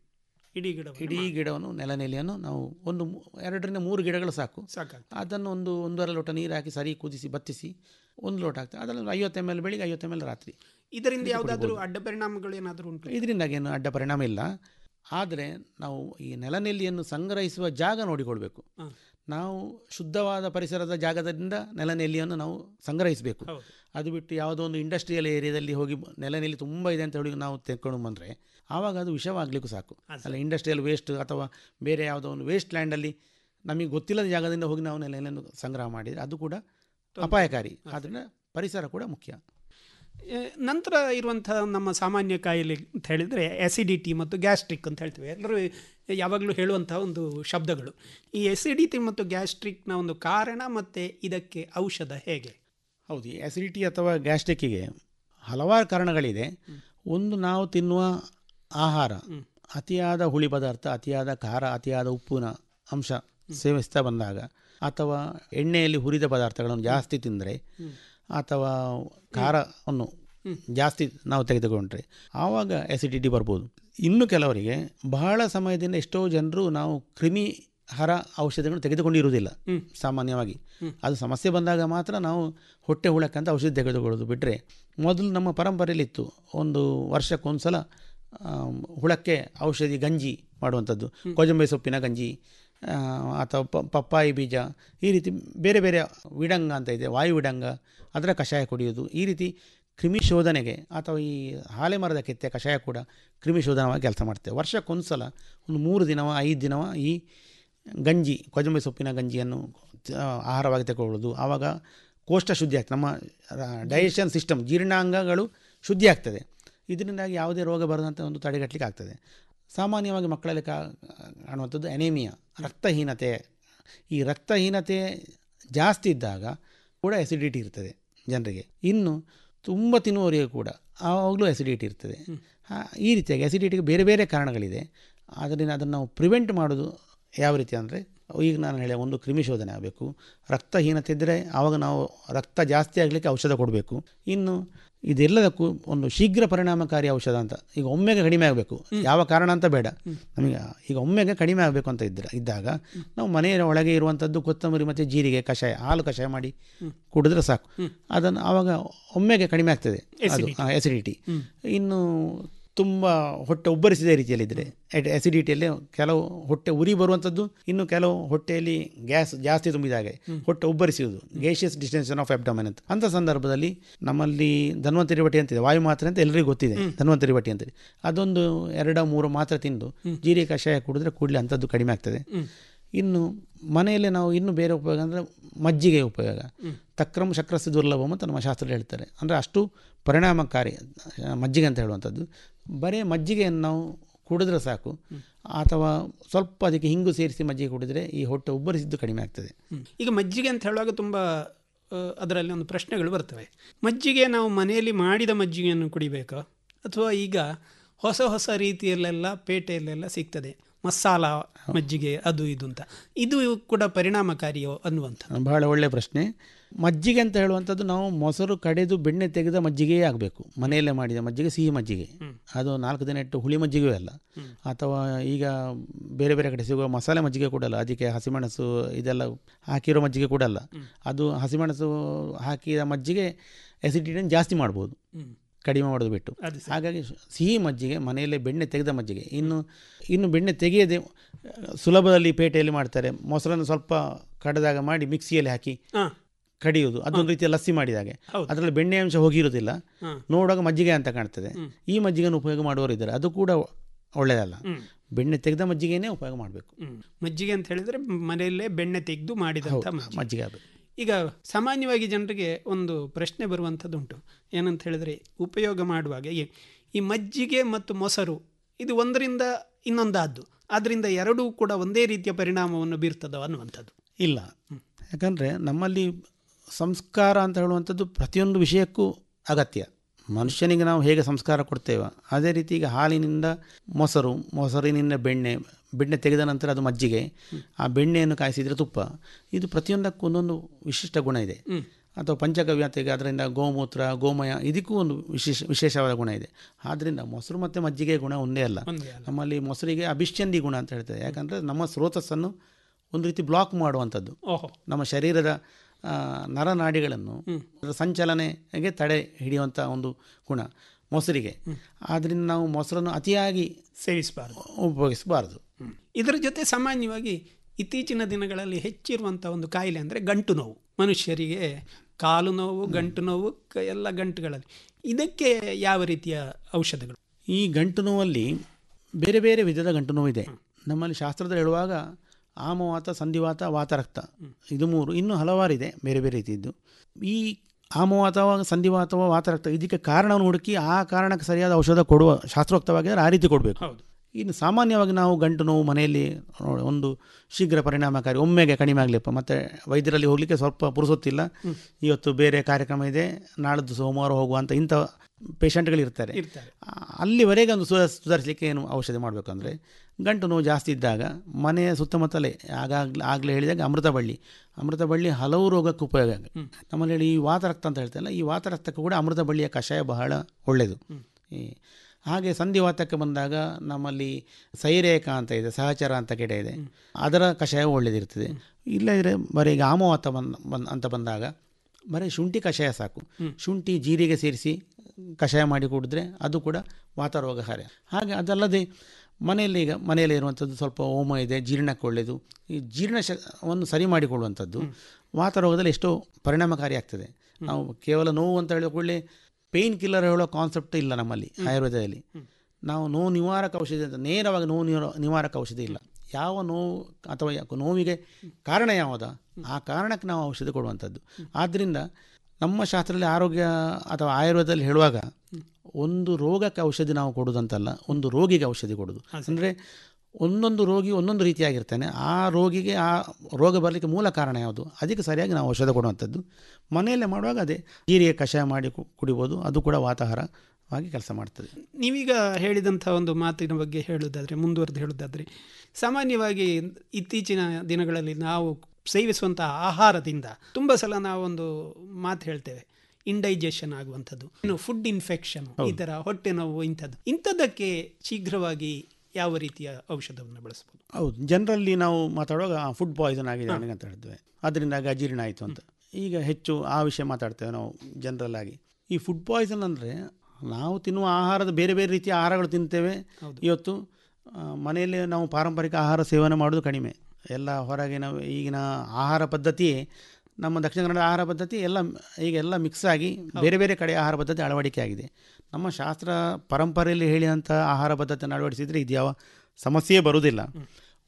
ಇಡೀ ಗಿಡವ ಇಡೀ ಗಿಡವನ್ನು ನೆಲನೆಲೆಯನ್ನು ನಾವು ಒಂದು ಮೂ- ಎರಡರಿಂದ ಮೂರು ಗಿಡಗಳು ಸಾಕು ಸಾಕಾಗ್ತದೆ ಅದನ್ನು ಒಂದು ಒಂದೂವರೆ ಲೋಟ ನೀರು ಹಾಕಿ ಸರಿ ಕುದಿಸಿ ಬತ್ತಿಸಿ ಒಂದು ಲೋಟ ಆಗ್ತದೆ ಅದರಲ್ಲಿ ಒಂದು ಐವತ್ತು ಎಮ್ ಎಲ್ ಬೆಳಿಗ್ಗೆ ಐವತ್ತು ಎಮ್ ಎಲ್ ರಾತ್ರಿ ಇದರಿಂದ ಯಾವುದಾದ್ರೂ ಅಡ್ಡ ಪರಿಣಾಮಗಳು ಏನಾದರೂ ಉಂಟು ಇದರಿಂದಾಗಿ ಏನು ಅಡ್ಡ ಪರಿಣಾಮ ಇಲ್ಲ ಆದರೆ ನಾವು ಈ ನೆಲನೆಲ್ಲಿಯನ್ನು ಸಂಗ್ರಹಿಸುವ ಜಾಗ ನೋಡಿಕೊಳ್ಬೇಕು ಹ. ನಾವು ಶುದ್ಧವಾದ ಪರಿಸರದ ಜಾಗದಿಂದ ನೆಲನೆಲ್ಲಿಯನ್ನು ನಾವು ಸಂಗ್ರಹಿಸಬೇಕು ಹೌದು. ಅದು ಬಿಟ್ಟು ಯಾವುದೋ ಒಂದು ಇಂಡಸ್ಟ್ರಿಯಲ್ ಏರಿಯಾದಲ್ಲಿ ಹೋಗಿ ನೆಲನೆಲ್ಲಿ ತುಂಬ ಇದೆ ಅಂತ ಹೇಳಿ ನಾವು ತೆಕ್ಕೊಂಡು ಬಂದರೆ ಆವಾಗ ಅದು ವಿಷವಾಗಲಿಕ್ಕೂ ಸಾಕು ಅಲ್ಲ ಇಂಡಸ್ಟ್ರಿಯಲ್ ವೇಸ್ಟ್ ಅಥವಾ ಬೇರೆ ಯಾವುದೋ ಒಂದು ವೇಸ್ಟ್ ಲ್ಯಾಂಡಲ್ಲಿ ನಮಗೆ ಗೊತ್ತಿಲ್ಲದ ಜಾಗದಿಂದ ಹೋಗಿ ನಾವು ನೆಲೆಯನ್ನು ಸಂಗ್ರಹ ಮಾಡಿದರೆ ಅದು ಕೂಡ ಅಪಾಯಕಾರಿ ಆದ್ದರಿಂದ ಪರಿಸರ ಕೂಡ ಮುಖ್ಯ ಎ, ನಂತರ ಇರುವಂತಹ ನಮ್ಮ ಸಾಮಾನ್ಯ ಕಾಯಿಲೆ ಅಂತ ಹೇಳಿದರೆ ಎಸಿಡಿಟಿ ಮತ್ತು ಗ್ಯಾಸ್ಟ್ರಿಕ್ ಅಂತ ಹೇಳ್ತೇವೆ ಎಲ್ಲರೂ ಯಾವಾಗಲೂ ಹೇಳುವಂತಹ ಒಂದು ಶಬ್ದಗಳು ಈ ಎಸಿಡಿಟಿ ಮತ್ತು ಗ್ಯಾಸ್ಟ್ರಿಕ್ನ ಒಂದು ಕಾರಣ ಮತ್ತು ಇದಕ್ಕೆ ಔಷಧ ಹೇಗೆ ಹೌದು ಈ ಅಸಿಡಿಟಿ ಅಥವಾ ಗ್ಯಾಸ್ಟ್ರಿಕ್ಕಿಗೆ ಹಲವಾರು ಕಾರಣಗಳಿದೆ ಒಂದು ನಾವು ತಿನ್ನುವ ಆಹಾರ ಅತಿಯಾದ ಹುಳಿ ಪದಾರ್ಥ ಅತಿಯಾದ ಖಾರ ಅತಿಯಾದ ಉಪ್ಪಿನ ಅಂಶ ಸೇವಿಸ್ತಾ ಬಂದಾಗ ಅಥವಾ ಎಣ್ಣೆಯಲ್ಲಿ ಹುರಿದ ಪದಾರ್ಥಗಳನ್ನು ಜಾಸ್ತಿ ತಿಂದರೆ ಅಥವಾ ಖಾರವನ್ನು ಜಾಸ್ತಿ ನಾವು ತೆಗೆದುಕೊಂಡ್ರೆ ಆವಾಗ ಎಸಿಡಿಟಿ ಬರ್ಬೋದು ಇನ್ನು ಕೆಲವರಿಗೆ ಬಹಳ ಸಮಯದಿಂದ ಎಷ್ಟೋ ಜನರು ನಾವು ಕ್ರಿಮಿ ಹರ ಔಷಧಿಗಳನ್ನು ತೆಗೆದುಕೊಂಡಿರುವುದಿಲ್ಲ ಸಾಮಾನ್ಯವಾಗಿ ಅದು ಸಮಸ್ಯೆ ಬಂದಾಗ ಮಾತ್ರ ನಾವು ಹೊಟ್ಟೆ ಹುಳಕ್ಕಂತ ಔಷಧಿ ತೆಗೆದುಕೊಳ್ಳೋದು ಬಿಟ್ಟರೆ ಮೊದಲು ನಮ್ಮ ಪರಂಪರೆಯಲ್ಲಿತ್ತು ಒಂದು ವರ್ಷಕ್ಕೊಂದ್ಸಲ ಆಮ್, ಹುಳಕ್ಕೆ ಔಷಧಿ ಗಂಜಿ ಮಾಡುವಂಥದ್ದು ಕೊಜಂಬೆ ಸೊಪ್ಪಿನ ಗಂಜಿ ಆ, ಅಥವಾ ಪ- ಪಪ್ಪಾಯಿ ಬೀಜ ಈ ರೀತಿ ಬೇರೆ ಬೇರೆ ವಿಡಂಗ ಅಂತ ಇದೆ ವಾಯು ವಿಡಂಗ ಅದರ ಕಷಾಯ ಕುಡಿಯೋದು ಈ ರೀತಿ ಕ್ರಿಮಿ ಶೋಧನೆಗೆ ಅಥವಾ ಈ ಹಾಲೆ ಮರದ ಕೆತ್ತೆ ಕಷಾಯ ಕೂಡ ಕ್ರಿಮಿ ಶೋಧನವಾಗಿ ಕೆಲಸ ಮಾಡ್ತೇವೆ ವರ್ಷಕ್ಕೊಂದು ಸಲ ಒಂದು ಮೂರು ದಿನವ ಐದು ದಿನವ ಈ ಗಂಜಿ ಕೊಜಂಬೆ ಸೊಪ್ಪಿನ ಗಂಜಿಯನ್ನು ಆ, ಆಹಾರವಾಗಿ ತಗೊಳ್ಳೋದು ಆವಾಗ ಕೋಷ್ಠ ಶುದ್ಧಿ ಆಗ್ತದೆ ನಮ್ಮ ಡೈಜೆಷನ್ ಸಿಸ್ಟಮ್ ಜೀರ್ಣಾಂಗಗಳು ಶುದ್ಧಿ ಆಗ್ತದೆ ಇದರಿಂದಾಗಿ ಯಾವುದೇ ರೋಗ ಬರದಂಥ ಒಂದು ತಡೆಗಟ್ಟಲಿಕ್ಕೆ ಆಗ್ತದೆ ಸಾಮಾನ್ಯವಾಗಿ ಮಕ್ಕಳಲ್ಲಿ ಕಾ ಕಾಣುವಂಥದ್ದು ಅನೇಮಿಯಾ ರಕ್ತಹೀನತೆ ಈ ರಕ್ತಹೀನತೆ ಜಾಸ್ತಿ ಇದ್ದಾಗ ಕೂಡ ಎಸಿಡಿಟಿ ಇರ್ತದೆ ಜನರಿಗೆ ಇನ್ನು ತುಂಬ ತಿನ್ನುವವರಿಗೆ ಕೂಡ ಆವಾಗಲೂ ಎಸಿಡಿಟಿ ಇರ್ತದೆ ಆ, ಈ ರೀತಿಯಾಗಿ ಎಸಿಡಿಟಿಗೆ ಬೇರೆ ಬೇರೆ ಕಾರಣಗಳಿದೆ ಆದ್ದರಿಂದ ಅದನ್ನು ನಾವು ಪ್ರಿವೆಂಟ್ ಮಾಡೋದು ಯಾವ ರೀತಿ ಅಂದರೆ ಈಗ ನಾನು ಹೇಳಿ ಒಂದು ಕ್ರಿಮಿ ಶೋಧನೆ ಆಗಬೇಕು ರಕ್ತಹೀನತೆ ಇದ್ದರೆ ಆವಾಗ ನಾವು ರಕ್ತ ಜಾಸ್ತಿ ಆಗಲಿಕ್ಕೆ ಔಷಧ ಕೊಡಬೇಕು ಇನ್ನು ಇದೆಲ್ಲದಕ್ಕೂ ಒಂದು ಶೀಘ್ರ ಪರಿಣಾಮಕಾರಿ ಔಷಧ ಅಂತ ಈಗ ಒಮ್ಮೆಗೆ ಕಡಿಮೆ ಆಗಬೇಕು ಯಾವ ಕಾರಣ ಅಂತ ಬೇಡ ನಮಗೆ ಈಗ ಒಮ್ಮೆಗೆ ಕಡಿಮೆ ಆಗಬೇಕು ಅಂತ ಇದ್ದರೆ ಇದ್ದಾಗ ನಾವು ಮನೆಯ ಒಳಗೆ ಇರುವಂಥದ್ದು ಕೊತ್ತಂಬರಿ ಮತ್ತು ಜೀರಿಗೆ ಕಷಾಯ ಹಾಲು ಕಷಾಯ ಮಾಡಿ ಕುಡಿದ್ರೆ ಸಾಕು ಅದನ್ನು ಆವಾಗ ಒಮ್ಮೆಗೆ ಕಡಿಮೆ ಆಗ್ತದೆ ಅದು ಎಸಿಡಿಟಿ ಇನ್ನು ತುಂಬ ಹೊಟ್ಟೆ ಉಬ್ಬರಿಸಿದ ರೀತಿಯಲ್ಲಿದ್ದರೆ ಎಸಿಡಿಟಿಯಲ್ಲಿ ಕೆಲವು ಹೊಟ್ಟೆ ಉರಿ ಬರುವಂಥದ್ದು ಇನ್ನು ಕೆಲವು ಹೊಟ್ಟೆಯಲ್ಲಿ ಗ್ಯಾಸ್ ಜಾಸ್ತಿ ತುಂಬಿದಾಗೆ ಹೊಟ್ಟೆ ಉಬ್ಬರಿಸುವುದು ಗೇಷಿಯಸ್ ಡಿಸ್ಟೆನ್ಷನ್ ಆಫ್ ಅಬ್ಡಮನ್ ಅಂತ ಅಂಥ ಸಂದರ್ಭದಲ್ಲಿ ನಮ್ಮಲ್ಲಿ ಧನ್ವಂತರಿ ಬಟ್ಟಿ ಅಂತಿದೆ ವಾಯು ಮಾತ್ರೆ ಅಂತ ಎಲ್ಲರಿಗೂ ಗೊತ್ತಿದೆ ಧನ್ವಂತರಿ ಬಟ್ಟಿ ಅಂತೇಳಿ ಅದೊಂದು ಎರಡೋ ಮೂರು ಮಾತ್ರೆ ತಿಂದು ಜೀರಿಗೆ ಕಷಾಯ ಕುಡಿದ್ರೆ ಕೂಡಲೇ ಅಂಥದ್ದು ಕಡಿಮೆ ಆಗ್ತದೆ ಇನ್ನು ಮನೆಯಲ್ಲೇ ನಾವು ಇನ್ನು ಬೇರೆ ಉಪಯೋಗ ಅಂದರೆ ಮಜ್ಜಿಗೆ ಉಪಯೋಗ ತಕ್ರಮ ಶಕ್ರಸ್ಯ ದುರ್ಲಭಂ ಅಂತ ನಮ್ಮ ಶಾಸ್ತ್ರದಲ್ಲಿ ಹೇಳ್ತಾರೆ ಅಂದರೆ ಅಷ್ಟು ಪರಿಣಾಮಕಾರಿ ಆ, ಮಜ್ಜಿಗೆ ಅಂತ ಹೇಳುವಂಥದ್ದು ಬರೀ ಮಜ್ಜಿಗೆಯನ್ನು ನಾವು ಕುಡಿದ್ರೆ ಸಾಕು ಅಥವಾ ಸ್ವಲ್ಪ ಅದಕ್ಕೆ ಹಿಂಗು ಸೇರಿಸಿ ಮಜ್ಜಿಗೆ ಕುಡಿದ್ರೆ ಈ ಹೊಟ್ಟೆ ಉಬ್ಬರಿಸಿದ್ದು ಕಡಿಮೆ ಆಗ್ತದೆ ಹ್ಮ್. ಈಗ ಮಜ್ಜಿಗೆ ಅಂತ ಹೇಳುವಾಗ ತುಂಬ ಆ, ಅದರಲ್ಲಿ ಒಂದು ಪ್ರಶ್ನೆಗಳು ಬರ್ತವೆ ಮಜ್ಜಿಗೆ ನಾವು ಮನೆಯಲ್ಲಿ ಮಾಡಿದ ಮಜ್ಜಿಗೆಯನ್ನು ಕುಡಿಬೇಕಾ ಅಥವಾ ಈಗ ಹೊಸ ಹೊಸ ರೀತಿಯಲ್ಲೆಲ್ಲ ಪೇಟೆಯಲ್ಲೆಲ್ಲ ಸಿಗ್ತದೆ ಮಸಾಲ ಮಜ್ಜಿಗೆ ಅದು ಇದು ಅಂತ ಇದು ಕೂಡ ಪರಿಣಾಮಕಾರಿಯೋ ಅನ್ನುವಂಥ ಬಹಳ ಒಳ್ಳೆಯ ಪ್ರಶ್ನೆ ಮಜ್ಜಿಗೆ ಅಂತ ಹೇಳುವಂಥದ್ದು ನಾವು ಮೊಸರು ಕಡೆದು ಬೆಣ್ಣೆ ತೆಗೆದ ಮಜ್ಜಿಗೆಯೇ ಆಗಬೇಕು ಮನೆಯಲ್ಲೇ ಮಾಡಿದ ಮಜ್ಜಿಗೆ ಸಿಹಿ ಮಜ್ಜಿಗೆ ಅದು ನಾಲ್ಕು ದಿನ ಇಟ್ಟು ಹುಳಿ ಮಜ್ಜಿಗೆಯೂ ಅಲ್ಲ ಅಥವಾ ಈಗ ಬೇರೆ ಬೇರೆ ಕಡೆ ಸಿಗುವ ಮಸಾಲೆ ಮಜ್ಜಿಗೆ ಕೊಡಲ್ಲ ಅದಕ್ಕೆ ಹಸಿಮೆಣಸು ಇದೆಲ್ಲ ಹಾಕಿರೋ ಮಜ್ಜಿಗೆ ಕೊಡಲ್ಲ ಅದು ಹಸಿಮೆಣಸು ಹಾಕಿದ ಮಜ್ಜಿಗೆ ಎಸಿಡಿಟಿಯನ್ನು ಜಾಸ್ತಿ ಮಾಡ್ಬೋದು ಕಡಿಮೆ ಮಾಡೋದು ಬಿಟ್ಟು ಅದು ಸರಿ. ಹಾಗಾಗಿ ಸಿಹಿ ಮಜ್ಜಿಗೆ ಮನೆಯಲ್ಲೇ ಬೆಣ್ಣೆ ತೆಗೆದ ಮಜ್ಜಿಗೆ ಇನ್ನು ಇನ್ನು ಬೆಣ್ಣೆ ತೆಗೆಯದೆ ಸುಲಭದಲ್ಲಿ ಪೇಟೆಯಲ್ಲಿ ಮಾಡ್ತಾರೆ ಮೊಸರನ್ನು ಸ್ವಲ್ಪ ಕಡದಾಗ ಮಾಡಿ ಮಿಕ್ಸಿಯಲ್ಲಿ ಹಾಕಿ ಹಾಂ ಕಡಿಯುವುದು ಅದೊಂದು ರೀತಿಯ ಲಸ್ಸಿ ಮಾಡಿದಾಗೆ ಹೌದು. ಅದರಲ್ಲಿ ಬೆಣ್ಣೆ ಅಂಶ ಹೋಗಿರುವುದಿಲ್ಲ ಹಾಂ. ನೋಡುವಾಗ ಮಜ್ಜಿಗೆ ಅಂತ ಕಾಣ್ತದೆ ಈ ಮಜ್ಜಿಗೆಯನ್ನು ಉಪಯೋಗ ಮಾಡುವವರು ಇದ್ದಾರೆ ಅದು ಕೂಡ ಒಳ್ಳೆಯದಲ್ಲ ಹ್ಮ್. ಬೆಣ್ಣೆ ತೆಗೆದ ಮಜ್ಜಿಗೆನೇ ಉಪಯೋಗ ಮಾಡಬೇಕು ಹ್ಮ್. ಮಜ್ಜಿಗೆ ಅಂತ ಹೇಳಿದ್ರೆ ಮನೆಯಲ್ಲೇ ಬೆಣ್ಣೆ ತೆಗೆದು ಮಾಡಿದಂಥ ಮಜ್ಜಿಗೆ ಮಜ್ಜಿಗೆ ಆಗಬೇಕು ಈಗ ಸಾಮಾನ್ಯವಾಗಿ ಜನರಿಗೆ ಒಂದು ಪ್ರಶ್ನೆ ಬರುವಂಥದ್ದುಂಟು ಏನಂತ ಹೇಳಿದ್ರೆ ಉಪಯೋಗ ಮಾಡುವಾಗ ಈ- ಈ ಮಜ್ಜಿಗೆ ಮತ್ತು ಮೊಸರು ಇದು ಒಂದರಿಂದ ಇನ್ನೊಂದಾದ್ದು ಆದ್ದರಿಂದ ಎರಡೂ ಕೂಡ ಒಂದೇ ರೀತಿಯ ಪರಿಣಾಮವನ್ನು ಬೀರ್ತದೋ ಅನ್ನುವಂಥದ್ದು ಇಲ್ಲ ಯಾಕಂದರೆ ನಮ್ಮಲ್ಲಿ ಸಂಸ್ಕಾರ ಅಂತ ಹೇಳುವಂಥದ್ದು ಪ್ರತಿಯೊಂದು ವಿಷಯಕ್ಕೂ ಅಗತ್ಯ ಮನುಷ್ಯನಿಗೆ ನಾವು ಹೇಗೆ ಸಂಸ್ಕಾರ ಕೊಡ್ತೇವೆ ಅದೇ ರೀತಿ ಈಗ ಹಾಲಿನಿಂದ ಮೊಸರು ಮೊಸರಿನಿಂದ ಬೆಣ್ಣೆ ಬೆಣ್ಣೆ ತೆಗೆದ ನಂತರ ಅದು ಮಜ್ಜಿಗೆ ಆ ಬೆಣ್ಣೆಯನ್ನು ಕಾಯಿಸಿದರೆ ತುಪ್ಪ ಇದು ಪ್ರತಿಯೊಂದಕ್ಕೂ ಒಂದೊಂದು ವಿಶಿಷ್ಟ ಗುಣ ಇದೆ ಅಥವಾ ಪಂಚಗವ್ಯ ತೆಗೆ ಅದರಿಂದ ಗೋಮೂತ್ರ ಗೋಮಯ ಇದಕ್ಕೂ ಒಂದು ವಿಶೇಷ ವಿಶೇಷವಾದ ಗುಣ ಇದೆ ಆದ್ದರಿಂದ ಮೊಸರು ಮತ್ತು ಮಜ್ಜಿಗೆ ಗುಣ ಒಂದೇ ಅಲ್ಲ ಒಂದೇ ಅಲ್ಲ. ನಮ್ಮಲ್ಲಿ ಮೊಸರಿಗೆ ಅಭಿಷ್ಯಂದಿ ಗುಣ ಅಂತ ಹೇಳ್ತೇವೆ ಯಾಕಂದರೆ ನಮ್ಮ ಸ್ರೋತಸ್ಸನ್ನು ಒಂದು ರೀತಿ ಬ್ಲಾಕ್ ಮಾಡುವಂಥದ್ದು ಓಹೋ ನಮ್ಮ ಶರೀರದ ಆ, ನರನಾಡಿಗಳನ್ನು ಅದರ ಸಂಚಲನೆಗೆ ತಡೆ ಹಿಡಿಯುವಂಥ ಒಂದು ಗುಣ ಮೊಸರಿಗೆ ಆದ್ದರಿಂದ ನಾವು ಮೊಸರನ್ನು ಅತಿಯಾಗಿ ಸೇವಿಸಬಾರ್ದು ಉಪಯೋಗಿಸಬಾರ್ದು ಇದರ ಜೊತೆ ಸಾಮಾನ್ಯವಾಗಿ ಇತ್ತೀಚಿನ ದಿನಗಳಲ್ಲಿ ಹೆಚ್ಚಿರುವಂಥ ಒಂದು ಕಾಯಿಲೆ ಅಂದರೆ ಗಂಟು ನೋವು ಮನುಷ್ಯರಿಗೆ ಕಾಲು ನೋವು ಗಂಟು ನೋವು ಕ- ಎಲ್ಲ ಗಂಟುಗಳಲ್ಲಿ ಇದಕ್ಕೆ ಯಾವ ರೀತಿಯ ಔಷಧಗಳು ಈ ಗಂಟು ನೋವಲ್ಲಿ ಬೇರೆ ಬೇರೆ ವಿಧದ ಗಂಟು ನೋವಿದೆ ನಮ್ಮಲ್ಲಿ ಶಾಸ್ತ್ರದಲ್ಲಿ ಹೇಳುವಾಗ ಆಮವಾತ ಸಂಧಿವಾತ ವಾತರಕ್ತ ಇದು ಮೂರು ಇನ್ನೂ ಹಲವಾರಿದೆ ಬೇರೆ ಬೇರೆ ರೀತಿಯದ್ದು ಈ ಆಮವಾತವ ಸಂಧಿವಾತವ ವಾತರಕ್ತ ಇದಕ್ಕೆ ಕಾರಣವನ್ನು ಹುಡುಕಿ ಆ ಕಾರಣಕ್ಕೆ ಸರಿಯಾದ ಔಷಧ ಕೊಡುವ ಶಾಸ್ತ್ರೋಕ್ತವಾಗಿದ್ದರೆ ಆ ರೀತಿ ಕೊಡಬೇಕು ಹೌದು ಇನ್ನು ಸಾಮಾನ್ಯವಾಗಿ ನಾವು ಗಂಟು ನೋವು ಮನೆಯಲ್ಲಿ ನೋಡಿ ಒಂದು ಶೀಘ್ರ ಪರಿಣಾಮಕಾರಿ ಒಮ್ಮೆಗೆ ಕಡಿಮೆ ಆಗಲಿಪ್ಪ ಮತ್ತು ವೈದ್ಯರಲ್ಲಿ ಹೋಗಲಿಕ್ಕೆ ಸ್ವಲ್ಪ ಪುರುಸೊತ್ತಿಲ್ಲ ಇವತ್ತು ಬೇರೆ ಕಾರ್ಯಕ್ರಮ ಇದೆ ನಾಳದ್ದು ಸೋಮವಾರ ಹೋಗುವಂಥ ಇಂಥ ಪೇಷಂಟ್ಗಳಿರ್ತಾರೆ ಇರ್ತಾರೆ ಆ, ಅಲ್ಲಿವರೆಗೆ ಒಂದು ಸುಧ ಸುಧಾರಿಸಲಿಕ್ಕೆ ಏನು ಔಷಧಿ ಮಾಡಬೇಕಂದ್ರೆ ಗಂಟು ನೋವು ಜಾಸ್ತಿ ಇದ್ದಾಗ ಮನೆಯ ಸುತ್ತಮುತ್ತಲೇ ಆಗಾಗ್ಲೇ ಆಗಲೇ ಹೇಳಿದಾಗ ಅಮೃತ ಬಳ್ಳಿ ಅಮೃತ ಬಳ್ಳಿ ಹಲವು ರೋಗಕ್ಕೆ ಉಪಯೋಗ ನಮ್ಮಲ್ಲಿ ಹೇಳಿ ಈ ವಾತರಕ್ತ ಅಂತ ಹೇಳ್ತಲ್ಲ ಈ ವಾತರಕ್ತಕ್ಕೂ ಕೂಡ ಅಮೃತ ಬಳ್ಳಿಯ ಕಷಾಯ ಬಹಳ ಒಳ್ಳೆಯದು ಈ ಹಾಗೆ ಸಂಧಿವಾತಕ್ಕೆ ಬಂದಾಗ ನಮ್ಮಲ್ಲಿ ಸೈರೇಕ ಅಂತ ಇದೆ ಸಹಚರ ಅಂತ ಗಿಡ ಇದೆ ಅದರ ಕಷಾಯ ಒಳ್ಳೆಯದಿರ್ತದೆ ಇಲ್ಲದಿದ್ದರೆ ಬರೀ ಈಗ ಆಮವಾತ ಬಂದ ಬಂದ್ ಅಂತ ಬಂದಾಗ ಬರೀ ಶುಂಠಿ ಕಷಾಯ ಸಾಕು ಶುಂಠಿ ಜೀರಿಗೆ ಸೇರಿಸಿ ಕಷಾಯ ಮಾಡಿ ಕುಡಿದ್ರೆ ಅದು ಕೂಡ ವಾತರೋಗಹಾರ ಹಾಗೆ ಅದಲ್ಲದೆ ಮನೆಯಲ್ಲಿ ಈಗ ಮನೆಯಲ್ಲಿ ಇರುವಂಥದ್ದು ಸ್ವಲ್ಪ ಹೋಮ ಇದೆ ಜೀರ್ಣಕ್ಕೆ ಒಳ್ಳೆಯದು ಈ ಜೀರ್ಣ ಶವನ್ನು ಸರಿ ಮಾಡಿಕೊಳ್ಳುವಂಥದ್ದು ವಾತರೋಗದಲ್ಲಿ ಎಷ್ಟೋ ಪರಿಣಾಮಕಾರಿ ಆಗ್ತದೆ ನಾವು ಕೇವಲ ನೋವು ಅಂತ ಹೇಳಿದ ಕೂಡಲೇ ಪೇಯ್ನ್ ಕಿಲ್ಲರ್ ಹೇಳೋ ಕಾನ್ಸೆಪ್ಟ್ ಇಲ್ಲ ನಮ್ಮಲ್ಲಿ ಆಯುರ್ವೇದದಲ್ಲಿ ನಾವು ನೋವು ನಿವಾರಕ ಔಷಧಿ ಅಂತ ನೇರವಾಗಿ ನೋವು ನಿವಾರ- ನಿವಾರಕ ಔಷಧಿ ಇಲ್ಲ ಯಾವ ನೋವು ಅಥವಾ ಯಾ- ನೋವಿಗೆ ಕಾರಣ ಯಾವುದ ಆ ಕಾರಣಕ್ಕೆ ನಾವು ಔಷಧಿ ಕೊಡುವಂಥದ್ದು ಆದ್ದರಿಂದ ನಮ್ಮ ಶಾಸ್ತ್ರದಲ್ಲಿ ಆರೋಗ್ಯ ಅಥವಾ ಆಯುರ್ವೇದದಲ್ಲಿ ಹೇಳುವಾಗ ಒಂದು ರೋಗಕ್ಕೆ ಔಷಧಿ ನಾವು ಕೊಡೋದಂತಲ್ಲ ಒಂದು ರೋಗಿಗೆ ಔಷಧಿ ಕೊಡೋದು ಅಂದರೆ ಒಂದೊಂದು ರೋಗಿ ಒಂದೊಂದು ರೀತಿಯಾಗಿರ್ತಾನೆ ಆ ರೋಗಿಗೆ ಆ ರೋಗ ಬರಲಿಕ್ಕೆ ಮೂಲ ಕಾರಣ ಯಾವುದು ಅದಕ್ಕೆ ಸರಿಯಾಗಿ ನಾವು ಔಷಧ ಕೊಡುವಂಥದ್ದು ಮನೆಯಲ್ಲೇ ಮಾಡುವಾಗ ಅದೇ ಜೀರಿಗೆ ಕಷಾಯ ಮಾಡಿ ಕು- ಕುಡಿಬೋದು ಅದು ಕೂಡ ವಾತಾಹಾರವಾಗಿ ಕೆಲಸ ಮಾಡ್ತದೆ ನೀವೀಗ ಹೇಳಿದಂಥ ಒಂದು ಮಾತಿನ ಬಗ್ಗೆ ಹೇಳುವುದಾದರೆ ಮುಂದುವರೆದು ಹೇಳುವುದಾದರೆ ಸಾಮಾನ್ಯವಾಗಿ ಇತ್ತೀಚಿನ ದಿನಗಳಲ್ಲಿ ನಾವು ಸೇವಿಸುವಂಥ ಆಹಾರದಿಂದ ತುಂಬ ಸಲ ನಾವೊಂದು ಮಾತು ಹೇಳ್ತೇವೆ ಇಂಡೈಜೆಷನ್ ಆಗುವಂಥದ್ದು ಇನ್ನು ಫುಡ್ ಇನ್ಫೆಕ್ಷನ್ ಈ ಥರ ಹೊಟ್ಟೆ ನೋವು ಇಂಥದ್ದು ಇಂಥದ್ದಕ್ಕೆ ಶೀಘ್ರವಾಗಿ ಯಾವ ರೀತಿಯ ಔಷಧವನ್ನು ಬಳಸ್ಬೋದು ಹೌದು ಜನರಲ್ಲಿ ನಾವು ಮಾತಾಡುವಾಗ ಫುಡ್ ಪಾಯ್ಸನ್ ಆಗಿದೆ ನನಗೆ ಅಂತ ಹೇಳ್ತೇವೆ ಅದರಿಂದಾಗಿ ಅಜೀರ್ಣ ಆಯಿತು ಅಂತ ಈಗ ಹೆಚ್ಚು ಆ ವಿಷಯ ಮಾತಾಡ್ತೇವೆ ನಾವು ಜನರಲ್ ಆಗಿ ಈ ಫುಡ್ ಪಾಯ್ಸನ್ ಅಂದರೆ ನಾವು ತಿನ್ನುವ ಆಹಾರದ ಬೇರೆ ಬೇರೆ ರೀತಿಯ ಆಹಾರಗಳು ತಿಂತೇವೆ ಇವತ್ತು ಆ, ಮನೆಯಲ್ಲಿ ನಾವು ಪಾರಂಪರಿಕ ಆಹಾರ ಸೇವನೆ ಮಾಡೋದು ಕಡಿಮೆ ಎಲ್ಲ ಹೊರಗಿನ ಈಗಿನ ಆಹಾರ ಪದ್ಧತಿಯೇ ನಮ್ಮ ದಕ್ಷಿಣ ಕನ್ನಡ ಆಹಾರ ಪದ್ಧತಿ ಎಲ್ಲ ಈಗ ಎಲ್ಲ ಮಿಕ್ಸ್ ಆಗಿ ಬೇರೆ ಬೇರೆ ಕಡೆ ಆಹಾರ ಪದ್ಧತಿ ಅಳವಡಿಕೆ ಆಗಿದೆ ನಮ್ಮ ಶಾಸ್ತ್ರ ಪರಂಪರೆಯಲ್ಲಿ ಹೇಳಿದಂಥ ಆಹಾರ ಪದ್ಧತಿಯನ್ನು ಅಳವಡಿಸಿದರೆ ಇದು ಯಾವ ಸಮಸ್ಯೆಯೇ ಬರುವುದಿಲ್ಲ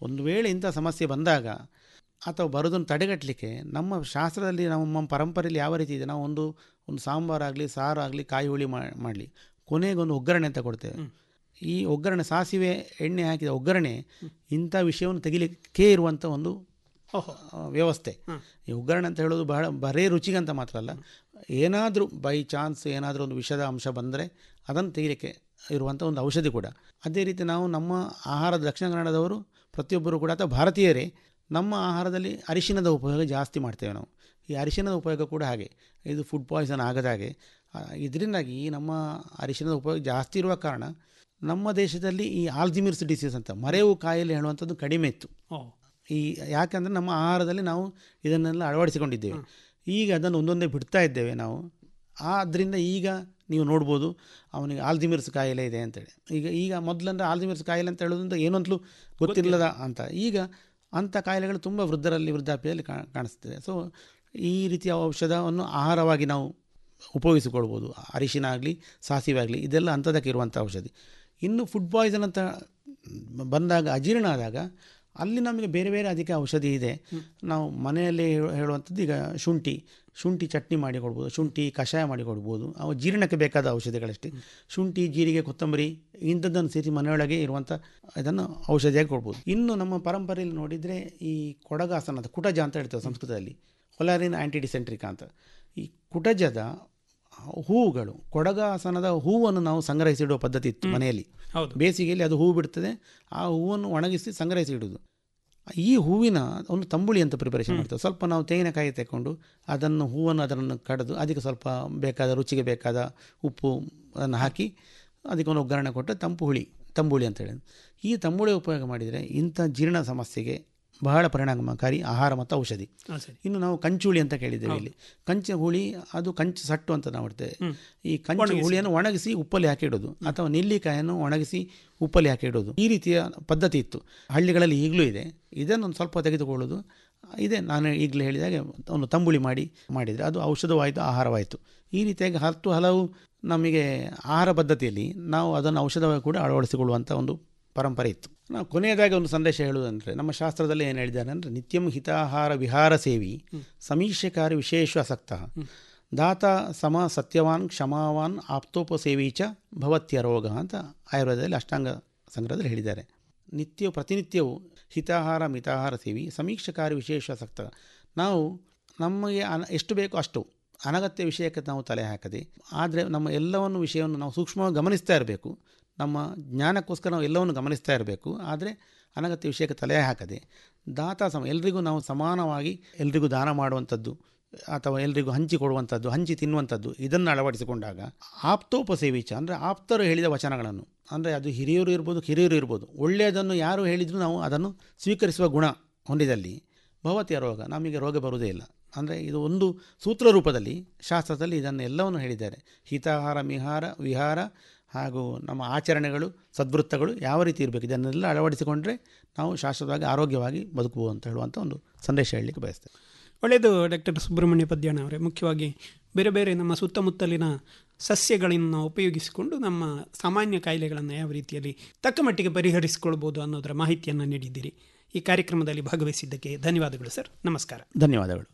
ಒಂದು ವೇಳೆ ಇಂಥ ಸಮಸ್ಯೆ ಬಂದಾಗ ಅಥವಾ ಬರೋದನ್ನು ತಡೆಗಟ್ಟಲಿಕ್ಕೆ ನಮ್ಮ ಶಾಸ್ತ್ರದಲ್ಲಿ ನಮ್ಮ ಪರಂಪರೆಯಲ್ಲಿ ಯಾವ ರೀತಿ ಇದೆ ನಾವು ಒಂದು ಒಂದು ಸಾಂಬಾರಾಗಲಿ ಸಾರಾಗಲಿ ಕಾಯಿ ಹುಳಿ ಮಾಡಲಿ ಕೊನೆಗೊಂದು ಒಗ್ಗರಣೆ ಅಂತ ಕೊಡ್ತೇವೆ ಈ ಒಗ್ಗರಣೆ ಸಾಸಿವೆ ಎಣ್ಣೆ ಹಾಕಿದ ಒಗ್ಗರಣೆ ಇಂಥ ವಿಷಯವನ್ನು ತೆಗಿಲಿಕ್ಕೆ ಇರುವಂಥ ಒಂದು ಆ, ವ್ಯವಸ್ಥೆ ಈ ಒಗ್ಗರಣೆ ಅಂತ ಹೇಳೋದು ಬಹಳ ಬರೇ ರುಚಿಗಂತ ಮಾತ್ರ ಅಲ್ಲ ಏನಾದರೂ ಬೈ ಚಾನ್ಸ್ ಏನಾದರೂ ಒಂದು ವಿಷದ ಅಂಶ ಬಂದರೆ ಅದನ್ನು ತೆಗಿಲಿಕ್ಕೆ ಇರುವಂಥ ಒಂದು ಔಷಧಿ ಕೂಡ ಅದೇ ರೀತಿ ನಾವು ನಮ್ಮ ಆಹಾರದ ದಕ್ಷಿಣ ಕನ್ನಡದವರು ಪ್ರತಿಯೊಬ್ಬರು ಕೂಡ ಅಥವಾ ಭಾರತೀಯರೇ ನಮ್ಮ ಆಹಾರದಲ್ಲಿ ಅರಿಶಿಣದ ಉಪಯೋಗ ಜಾಸ್ತಿ ಮಾಡ್ತೇವೆ ನಾವು ಈ ಅರಿಶಿಣದ ಉಪಯೋಗ ಕೂಡ ಹಾಗೆ ಇದು ಫುಡ್ ಪಾಯ್ಸನ್ ಆಗದ ಹಾಗೆ ಆ, ಇದರಿಂದಾಗಿ ನಮ್ಮ ಅರಿಶಿಣದ ಉಪಯೋಗ ಜಾಸ್ತಿ ಇರುವ ಕಾರಣ ನಮ್ಮ ದೇಶದಲ್ಲಿ ಈ ಆಲ್ಜಿಮಿರ್ಸ್ ಡಿಸೀಸ್ ಅಂತ ಮರೆವು ಕಾಯಿಲೆ ಹೇಳುವಂಥದ್ದು ಕಡಿಮೆ ಇತ್ತು ಓ ಈ ಯಾಕಂದರೆ ನಮ್ಮ ಆಹಾರದಲ್ಲಿ ನಾವು ಇದನ್ನೆಲ್ಲ ಅಳವಡಿಸಿಕೊಂಡಿದ್ದೇವೆ ಈಗ ಅದನ್ನು ಒಂದೊಂದೇ ಬಿಡ್ತಾ ಇದ್ದೇವೆ ನಾವು ಆದ್ದರಿಂದ ಈಗ ನೀವು ನೋಡ್ಬೋದು ಅವನಿಗೆ ಆಲ್ಜಿಮಿರ್ಸ್ ಕಾಯಿಲೆ ಇದೆ ಅಂತೇಳಿ ಈಗ ಈಗ ಮೊದಲಂದ್ರೆ ಆಲ್ಜಿಮಿರ್ಸ್ ಕಾಯಿಲೆ ಅಂತ ಹೇಳೋದ್ರಿಂದ ಏನು ಅಂತಲೂ ಗೊತ್ತಿಲ್ಲದ ಅಂತ ಈಗ ಅಂಥ ಕಾಯಿಲೆಗಳು ತುಂಬ ವೃದ್ಧರಲ್ಲಿ ವೃದ್ಧಾಪ್ಯದಲ್ಲಿ ಕಾ ಕಾಣಿಸ್ತದೆ ಸೊ ಈ ರೀತಿಯ ಔಷಧವನ್ನು ಆಹಾರವಾಗಿ ನಾವು ಉಪಯೋಗಿಸಿಕೊಳ್ಬೋದು ಅರಿಶಿನ ಆಗಲಿ ಸಾಸಿವೆ ಆಗಲಿ ಇದೆಲ್ಲ ಅಂಥದಕ್ಕೆ ಇರುವಂಥ ಔಷಧಿ ಇನ್ನು ಫುಡ್ ಪಾಯ್ಸನ್ ಅಂತ ಬಂದಾಗ ಅಜೀರ್ಣ ಆದಾಗ ಅಲ್ಲಿ ನಮಗೆ ಬೇರೆ ಬೇರೆ ಅದಕ್ಕೆ ಔಷಧಿ ಇದೆ ನಾವು ಮನೆಯಲ್ಲಿ ಹೇಳು- ಹೇಳುವಂಥದ್ದು ಈಗ ಶುಂಠಿ ಶುಂಠಿ ಚಟ್ನಿ ಮಾಡಿ ಕೊಡ್ಬೋದು ಶುಂಠಿ ಕಷಾಯ ಮಾಡಿ ಕೊಡ್ಬೋದು ಅವು ಜೀರ್ಣಕ್ಕೆ ಬೇಕಾದ ಔಷಧಿಗಳಷ್ಟೇ ಶುಂಠಿ ಜೀರಿಗೆ ಕೊತ್ತಂಬರಿ ಇಂಥದ್ದನ್ನು ಸೇರಿಸಿ ಮನೆಯೊಳಗೆ ಇರುವಂಥ ಇದನ್ನು ಔಷಧಿಯಾಗಿ ಕೊಡ್ಬೋದು ಇನ್ನು ನಮ್ಮ ಪರಂಪರೆಯಲ್ಲಿ ನೋಡಿದರೆ ಈ ಕೊಡಗಾಸನದ ಕುಟಜ ಅಂತ ಹೇಳ್ತೇವೆ ಸಂಸ್ಕೃತದಲ್ಲಿ ಹೊಲಾರಿನ ಆ್ಯಂಟಿಡಿಸೆಂಟ್ರಿಕಾ ಅಂತ ಈ ಕುಟಜದ ಹೂವುಗಳು ಕೊಡಗಾಸನದ ಹೂವನ್ನು ನಾವು ಸಂಗ್ರಹಿಸಿಡುವ ಪದ್ಧತಿ ಇತ್ತು ಮನೆಯಲ್ಲಿ ಹೌದು. ಬೇಸಿಗೆಯಲ್ಲಿ ಅದು ಹೂವು ಬಿಡ್ತದೆ ಆ ಹೂವನ್ನು ಒಣಗಿಸಿ ಸಂಗ್ರಹಿಸಿ ಇಡುವುದು ಈ ಹೂವಿನ ಒಂದು ತಂಬುಳಿ ಅಂತ ಪ್ರಿಪರೇಷನ್ ಮಾಡ್ತೇವೆ ಸ್ವಲ್ಪ ನಾವು ತೆಂಗಿನಕಾಯಿ ತೆಕ್ಕೊಂಡು ಅದನ್ನು ಹೂವನ್ನು ಅದನ್ನು ಕಡಿದು ಅದಕ್ಕೆ ಸ್ವಲ್ಪ ಬೇಕಾದ ರುಚಿಗೆ ಬೇಕಾದ ಉಪ್ಪು ಅದನ್ನು ಹಾಕಿ ಅದಕ್ಕೆ ಒಂದು ಒಗ್ಗರಣೆ ಕೊಟ್ಟು ತಂಪು ಹುಳಿ ತಂಬುಳಿ ಅಂತ ಹೇಳಿ ಈ ತಂಬುಳಿ ಉಪಯೋಗ ಮಾಡಿದರೆ ಇಂಥ ಜೀರ್ಣ ಸಮಸ್ಯೆಗೆ ಬಹಳ ಪರಿಣಾಮಕಾರಿ ಆಹಾರ ಮತ್ತು ಔಷಧಿ ಹಾಂ ಸರಿ ಇನ್ನು ನಾವು ಕಂಚುಳಿ ಅಂತ ಕೇಳಿದ್ದೇವೆ ಇಲ್ಲಿ ಕಂಚ ಹುಳಿ ಅದು ಕಂಚು ಸಟ್ಟು ಅಂತ ನಾವು ಮಾಡ್ತೇವೆ ಈ ಕಂಚು ಹುಳಿಯನ್ನು ಒಣಗಿಸಿ ಉಪ್ಪಲ್ಲಿ ಹಾಕಿ ಇಡೋದು ಅಥವಾ ನೆಲ್ಲಿಕಾಯನ್ನು ಒಣಗಿಸಿ ಉಪ್ಪಲ್ಲಿ ಹಾಕಿ ಇಡೋದು ಈ ರೀತಿಯ ಪದ್ಧತಿ ಇತ್ತು ಹಳ್ಳಿಗಳಲ್ಲಿ ಈಗಲೂ ಇದೆ ಇದನ್ನು ಒಂದು ಸ್ವಲ್ಪ ತೆಗೆದುಕೊಳ್ಳೋದು ಇದೆ ನಾನು ಈಗಲೇ ಹೇಳಿದಾಗೆ ಒಂದು ತಂಬುಳಿ ಮಾಡಿ ಮಾಡಿದರೆ ಅದು ಔಷಧವಾಯಿತು ಆಹಾರವಾಯಿತು ಈ ರೀತಿಯಾಗಿ ಹತ್ತು ಹಲವು ನಮಗೆ ಆಹಾರ ಪದ್ಧತಿಯಲ್ಲಿ ನಾವು ಅದನ್ನು ಔಷಧವಾಗಿ ಕೂಡ ಅಳವಡಿಸಿಕೊಳ್ಳುವಂಥ ಒಂದು ಪರಂಪರೆ ಇತ್ತು ನಾವು ಕೊನೆಯದಾಗಿ ಒಂದು ಸಂದೇಶ ಹೇಳುವುದಂದರೆ ನಮ್ಮ ಶಾಸ್ತ್ರದಲ್ಲಿ ಏನು ಹೇಳಿದ್ದಾರೆ ಅಂದರೆ ನಿತ್ಯಂ ಹಿತಾಹಾರ ವಿಹಾರ ಸೇವಿ ಸಮೀಕ್ಷೆಕಾರಿ ವಿಶೇಷ ಆಸಕ್ತ ದಾತ ಸಮ ಸತ್ಯವಾನ್ ಕ್ಷಮಾವಾನ್ ಆಪ್ತೋಪಸೇವಿ ಚ ಭವತ್ಯ ರೋಗ ಅಂತ ಆಯುರ್ವೇದದಲ್ಲಿ ಅಷ್ಟಾಂಗ ಸಂಗ್ರಹದಲ್ಲಿ ಹೇಳಿದ್ದಾರೆ ನಿತ್ಯ ಪ್ರತಿನಿತ್ಯವೂ ಹಿತಾಹಾರ ಮಿತಾಹಾರ ಸೇವಿ ಸಮೀಕ್ಷೆಕಾರಿ ವಿಶೇಷ ಆಸಕ್ತ ನಾವು ನಮಗೆ ಅನ ಎಷ್ಟು ಬೇಕೋ ಅಷ್ಟು ಅನಗತ್ಯ ವಿಷಯಕ್ಕೆ ನಾವು ತಲೆ ಹಾಕದೆ ಆದರೆ ನಮ್ಮ ಎಲ್ಲವನ್ನು ವಿಷಯವನ್ನು ನಾವು ಸೂಕ್ಷ್ಮವಾಗಿ ಗಮನಿಸ್ತಾ ಇರಬೇಕು ನಮ್ಮ ಜ್ಞಾನಕ್ಕೋಸ್ಕರ ನಾವು ಎಲ್ಲವನ್ನು ಗಮನಿಸ್ತಾ ಇರಬೇಕು ಆದರೆ ಅನಗತ್ಯ ವಿಷಯಕ್ಕೆ ತಲೆ ಹಾಕದೆ ದಾತ ಸಮ ಎಲ್ರಿಗೂ ನಾವು ಸಮಾನವಾಗಿ ಎಲ್ರಿಗೂ ದಾನ ಮಾಡುವಂಥದ್ದು ಅಥವಾ ಎಲ್ರಿಗೂ ಹಂಚಿ ಕೊಡುವಂಥದ್ದು ಹಂಚಿ ತಿನ್ನುವಂಥದ್ದು ಇದನ್ನು ಅಳವಡಿಸಿಕೊಂಡಾಗ ಆಪ್ತೋಪಸೇವಿಚ ಅಂದರೆ ಆಪ್ತರು ಹೇಳಿದ ವಚನಗಳನ್ನು ಅಂದರೆ ಅದು ಹಿರಿಯರು ಇರ್ಬೋದು ಕಿರಿಯರು ಇರ್ಬೋದು ಒಳ್ಳೆಯದನ್ನು ಯಾರು ಹೇಳಿದರೂ ನಾವು ಅದನ್ನು ಸ್ವೀಕರಿಸುವ ಗುಣ ಹೊಂದಿದಲ್ಲಿ ಭವತಿಯ ರೋಗ ನಮಗೆ ರೋಗ ಬರುವುದೇ ಇಲ್ಲ ಅಂದರೆ ಇದು ಒಂದು ಸೂತ್ರ ರೂಪದಲ್ಲಿ ಶಾಸ್ತ್ರದಲ್ಲಿ ಇದನ್ನು ಎಲ್ಲವನ್ನು ಹೇಳಿದ್ದಾರೆ ಹಿತಾಹಾರ ಮಿಹಾರ ವಿಹಾರ ಹಾಗೂ ನಮ್ಮ ಆಚರಣೆಗಳು ಸದ್ವೃತ್ತಗಳು ಯಾವ ರೀತಿ ಇರಬೇಕು ಇದನ್ನೆಲ್ಲ ಅಳವಡಿಸಿಕೊಂಡ್ರೆ ನಾವು ಶಾಶ್ವತವಾಗಿ ಆರೋಗ್ಯವಾಗಿ ಬದುಕಬಹುದು ಅಂತ ಹೇಳುವಂಥ ಒಂದು ಸಂದೇಶ ಹೇಳಲಿಕ್ಕೆ ಬಯಸ್ತೇವೆ ಒಳ್ಳೆಯದು ಡಾಕ್ಟರ್ ಸುಬ್ರಹ್ಮಣ್ಯ ಪದ್ಯಾಣ ಅವರೇ ಮುಖ್ಯವಾಗಿ ಬೇರೆ ಬೇರೆ ನಮ್ಮ ಸುತ್ತಮುತ್ತಲಿನ ಸಸ್ಯಗಳನ್ನು ಉಪಯೋಗಿಸಿಕೊಂಡು ನಮ್ಮ ಸಾಮಾನ್ಯ ಕಾಯಿಲೆಗಳನ್ನು ಯಾವ ರೀತಿಯಲ್ಲಿ ತಕ್ಕ ಮಟ್ಟಿಗೆ ಪರಿಹರಿಸಿಕೊಳ್ಬೋದು ಅನ್ನೋದರ ಮಾಹಿತಿಯನ್ನು ನೀಡಿದ್ದೀರಿ ಈ ಕಾರ್ಯಕ್ರಮದಲ್ಲಿ ಭಾಗವಹಿಸಿದ್ದಕ್ಕೆ ಧನ್ಯವಾದಗಳು ಸರ್ ನಮಸ್ಕಾರ ಧನ್ಯವಾದಗಳು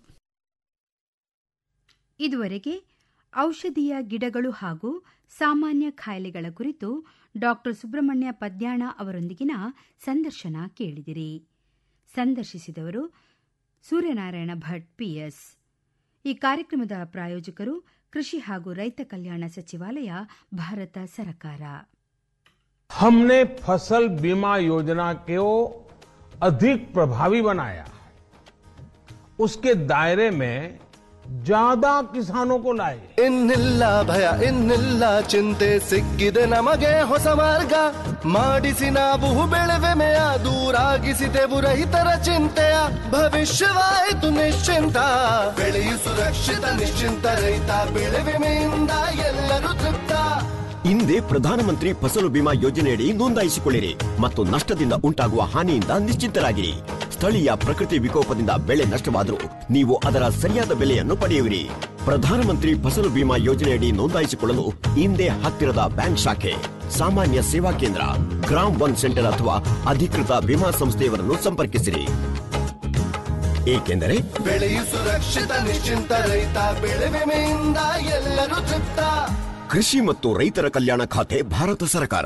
ಇದುವರೆಗೆ ಔಷಧೀಯ ಗಿಡಗಳು ಹಾಗೂ ಸಾಮಾನ್ಯ ಕಾಯಿಲೆಗಳ ಕುರಿತು ಡಾಕ್ಟರ್ ಸುಬ್ರಹ್ಮಣ್ಯ ಪದ್ಯಾಣ ಅವರೊಂದಿಗಿನ ಸಂದರ್ಶನ ಕೇಳಿದಿರಿ ಸಂದರ್ಶಿಸಿದವರು ಸೂರ್ಯನಾರಾಯಣ ಭಟ್ ಪಿಎಸ್ ಈ ಕಾರ್ಯಕ್ರಮದ ಪ್ರಾಯೋಜಕರು ಕೃಷಿ ಹಾಗೂ ರೈತ ಕಲ್ಯಾಣ ಸಚಿವಾಲಯ ಭಾರತ ಸರ್ಕಾರ हमने फसल बीमा योजना को अधिक प्रभावी बनाया उसके दायरे में ज्यादा किसानों को लाए ಇನ್ನಿಲ್ಲ ಭಯ ಇನ್ನಿಲ್ಲ ಚಿಂತೆ ಸಿಕ್ಕಿದೆ ನಮಗೆ ಹೊಸ ಮಾರ್ಗ ಮಾಡಿಸಿ ನಾವು ಬೆಳೆವೆಮೆಯ ದೂರಾಗಿಸಿದೆವು ರೈತರ ಚಿಂತೆಯ ಭವಿಷ್ಯವಾಯಿತು ನಿಶ್ಚಿಂತ ಬೆಳೆಯು ಸುರಕ್ಷಿತ ನಿಶ್ಚಿಂತ ರೈತ ಬೆಳೆ ವಿಮೆಯಿಂದ ಎಲ್ಲರೂ ತೃಪ್ತ ಹಿಂದೆ ಪ್ರಧಾನಮಂತ್ರಿ ಫಸಲು ಬಿಮಾ ಯೋಜನೆಯಡಿ ನೋಂದಾಯಿಸಿಕೊಳ್ಳಿರಿ ಮತ್ತು ನಷ್ಟದಿಂದ ಉಂಟಾಗುವ ಹಾನಿಯಿಂದ ನಿಶ್ಚಿಂತರಾಗಿರಿ ಸ್ಥಳೀಯ ಪ್ರಕೃತಿ ವಿಕೋಪದಿಂದ ಬೆಳೆ ನಷ್ಟವಾದರೂ ನೀವು ಅದರ ಸರಿಯಾದ ಬೆಲೆಯನ್ನು ಪಡೆಯುವಿರಿ ಪ್ರಧಾನಮಂತ್ರಿ ಫಸಲು ಬಿಮಾ ಯೋಜನೆಯಡಿ ನೋಂದಾಯಿಸಿಕೊಳ್ಳಲು ಹಿಂದೆ ಹತ್ತಿರದ ಬ್ಯಾಂಕ್ ಶಾಖೆ ಸಾಮಾನ್ಯ ಸೇವಾ ಕೇಂದ್ರ ಗ್ರಾಮ್ ಒನ್ ಸೆಂಟರ್ ಅಥವಾ ಅಧಿಕೃತ ವಿಮಾ ಸಂಸ್ಥೆಯವರನ್ನು ಸಂಪರ್ಕಿಸಿರಿ ಏಕೆಂದರೆ ಬೆಳೆಯು ಸುರಕ್ಷಿತ ನಿಶ್ಚಿಂತ ರೈತ ಬೆಳೆ ವಿಮೆಯಿಂದ ಎಲ್ಲರೂ ತೃಪ್ತ ಕೃಷಿ ಮತ್ತು ರೈತರ ಕಲ್ಯಾಣ ಖಾತೆ ಭಾರತ ಸರ್ಕಾರ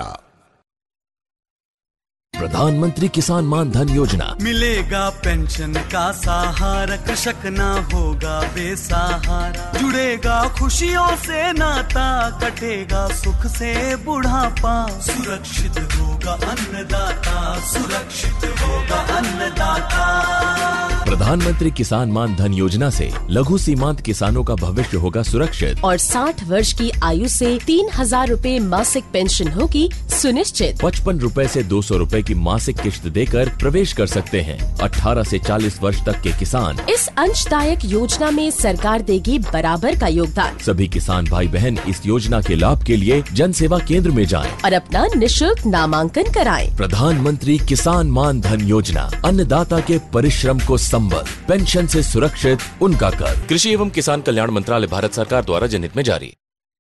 प्रधानमंत्री किसान मान धन योजना मिलेगा पेंशन का सहारा कृषक ना होगा बेसहारा जुड़ेगा खुशियों से नाता कटेगा सुख से बुढ़ापा सुरक्षित होगा अन्नदाता सुरक्षित होगा अन्नदाता प्रधानमंत्री किसान मान धन योजना से लघु सीमांत किसानों का भविष्य होगा सुरक्षित और 60 वर्ष की आयु से तीन हजार रूपए मासिक पेंशन होगी सुनिश्चित पचपन रूपए से दो सौ रूपए की मासिक किश्त देकर प्रवेश कर सकते हैं 18 से 40 वर्ष तक के किसान इस अंशदायक योजना में सरकार देगी बराबर का योगदान सभी किसान भाई बहन इस योजना के लाभ के लिए जन सेवा केंद्र में जाएं। और अपना निशुल्क नामांकन कराएं। प्रधानमंत्री किसान मान धन योजना अन्नदाता के परिश्रम को संबल पेंशन से सुरक्षित उनका कर कृषि एवं किसान कल्याण मंत्रालय भारत सरकार द्वारा जनहित में जारी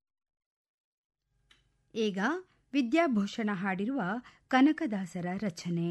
ಈಗ ವಿದ್ಯಾಭೂಷಣ ಹಾಡಿರುವ ಕನಕದಾಸರ ರಚನೆ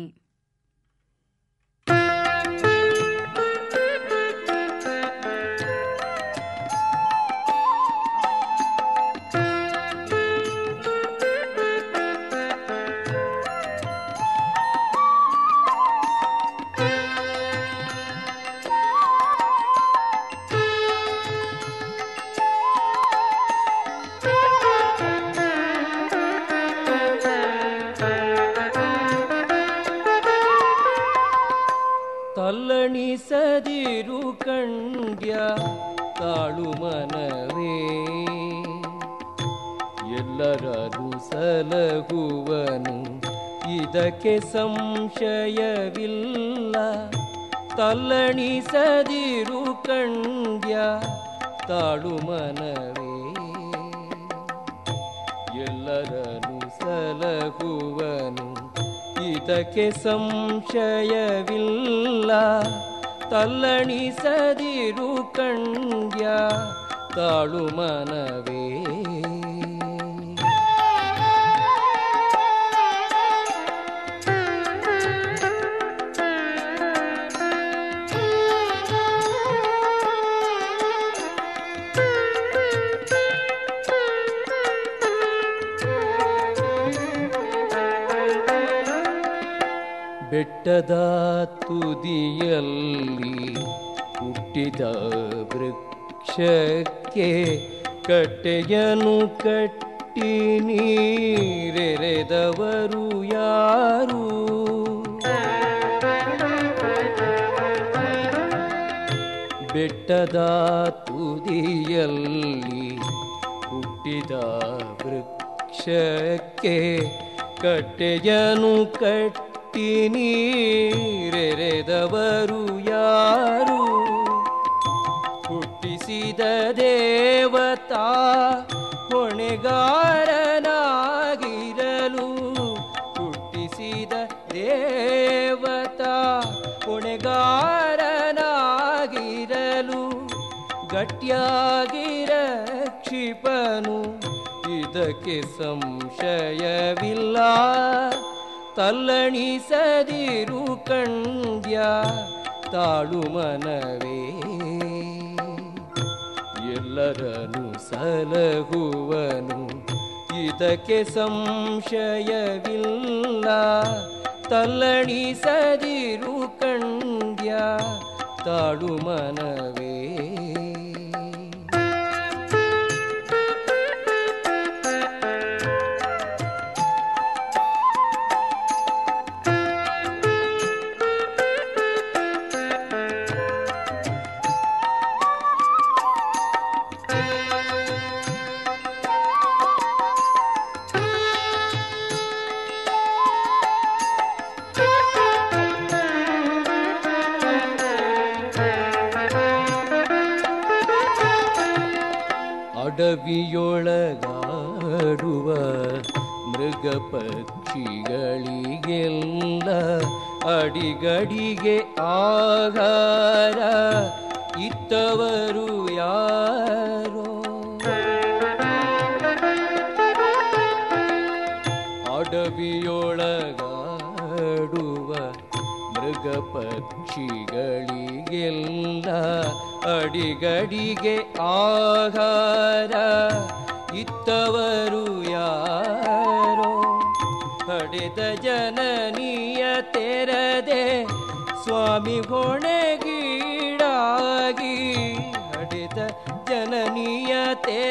ತಲ್ಲಣಿಸದಿರು ಕಂಡ್ಯ ತಾಳು ಮನವೇ ಎಲ್ಲರದು ಸಲಹುವನು ಇದಕ್ಕೆ ಸಂಶಯವಿಲ್ಲ ತಲ್ಲಣಿಸದಿರು ಕಂಡ್ಯ ತಾಳು ಮನವೇ ಎಲ್ಲರನು ಸಲಹುವನು ಇದಕ್ಕೆ ಸಂಶಯವಿಲ್ಲ ತಲ್ಲಣಿಸದಿರು ಕಂಡ್ಯ ತಾಳು ಮನವೇ ಬೆಟ್ಟದ ತುದಿಯಲ್ಲಿ ಹುಟ್ಟಿದ ವೃಕ್ಷಕ್ಕೆ ಕಟ್ಟೆಯನು ಕಟ್ಟಿ ನೀರೆರೆದವರು ಯಾರು ಬೆಟ್ಟದ ತುದಿಯಲ್ಲಿ ಹುಟ್ಟಿದ ವೃಕ್ಷಕ್ಕೆ ಕಟ್ಟೆಯನು ಕಟ್ಟಿ ನೀರೆರೆದವರು ಯಾರು ಹುಟ್ಟಿಸಿದ ದೇವತಾ ಹೊಣೆಗಾರನಾಗಿರಲು ಹುಟ್ಟಿಸಿದ ದೇವತಾ ಹೊಣೆಗಾರನಾಗಿರಲು ಗಟ್ಟಿಯಾಗಿರ ಕ್ಷಿಪನು ಇದಕ್ಕೆ ಸಂಶಯವಿಲ್ಲ ತಲ್ಲಣಿಸದಿರು ಕಂಡ್ಯ ತಾಳು ಮನವೇ ಎಲ್ಲರನು ಸಲಹುವನು ಇದಕ್ಕೆ ಸಂಶಯವಿಲ್ಲ ತಲ್ಲಣಿಸದಿರು ಕಂಡ್ಯ ತಾಳು ಮನವೇ ಅಡವಿಯೊಳಗಾಡುವ ಮೃಗ ಮೃಗ ಪಕ್ಷಿಗಳಿಗೆಲ್ಲ ಅಡಿಗಡಿಗೆ ಆಹಾರ ಇತ್ತವರು ಯಾರೋ ಅಡವಿಯೊಳಗಾಡುವ ಮೃಗ ಪಕ್ಷಿಗಳಿಗೆಲ್ಲ ಅಡಿಗಡಿಗೆ ಆಹಾರ ಇತ್ತವರು ಯಾರೋ ಹಡೆದ ಜನನೀಯ ತೆರದೆ ಸ್ವಾಮಿ ಹೊಣೆಗೀಡಾಗಿ ಹಡೆದ ಜನನೀಯ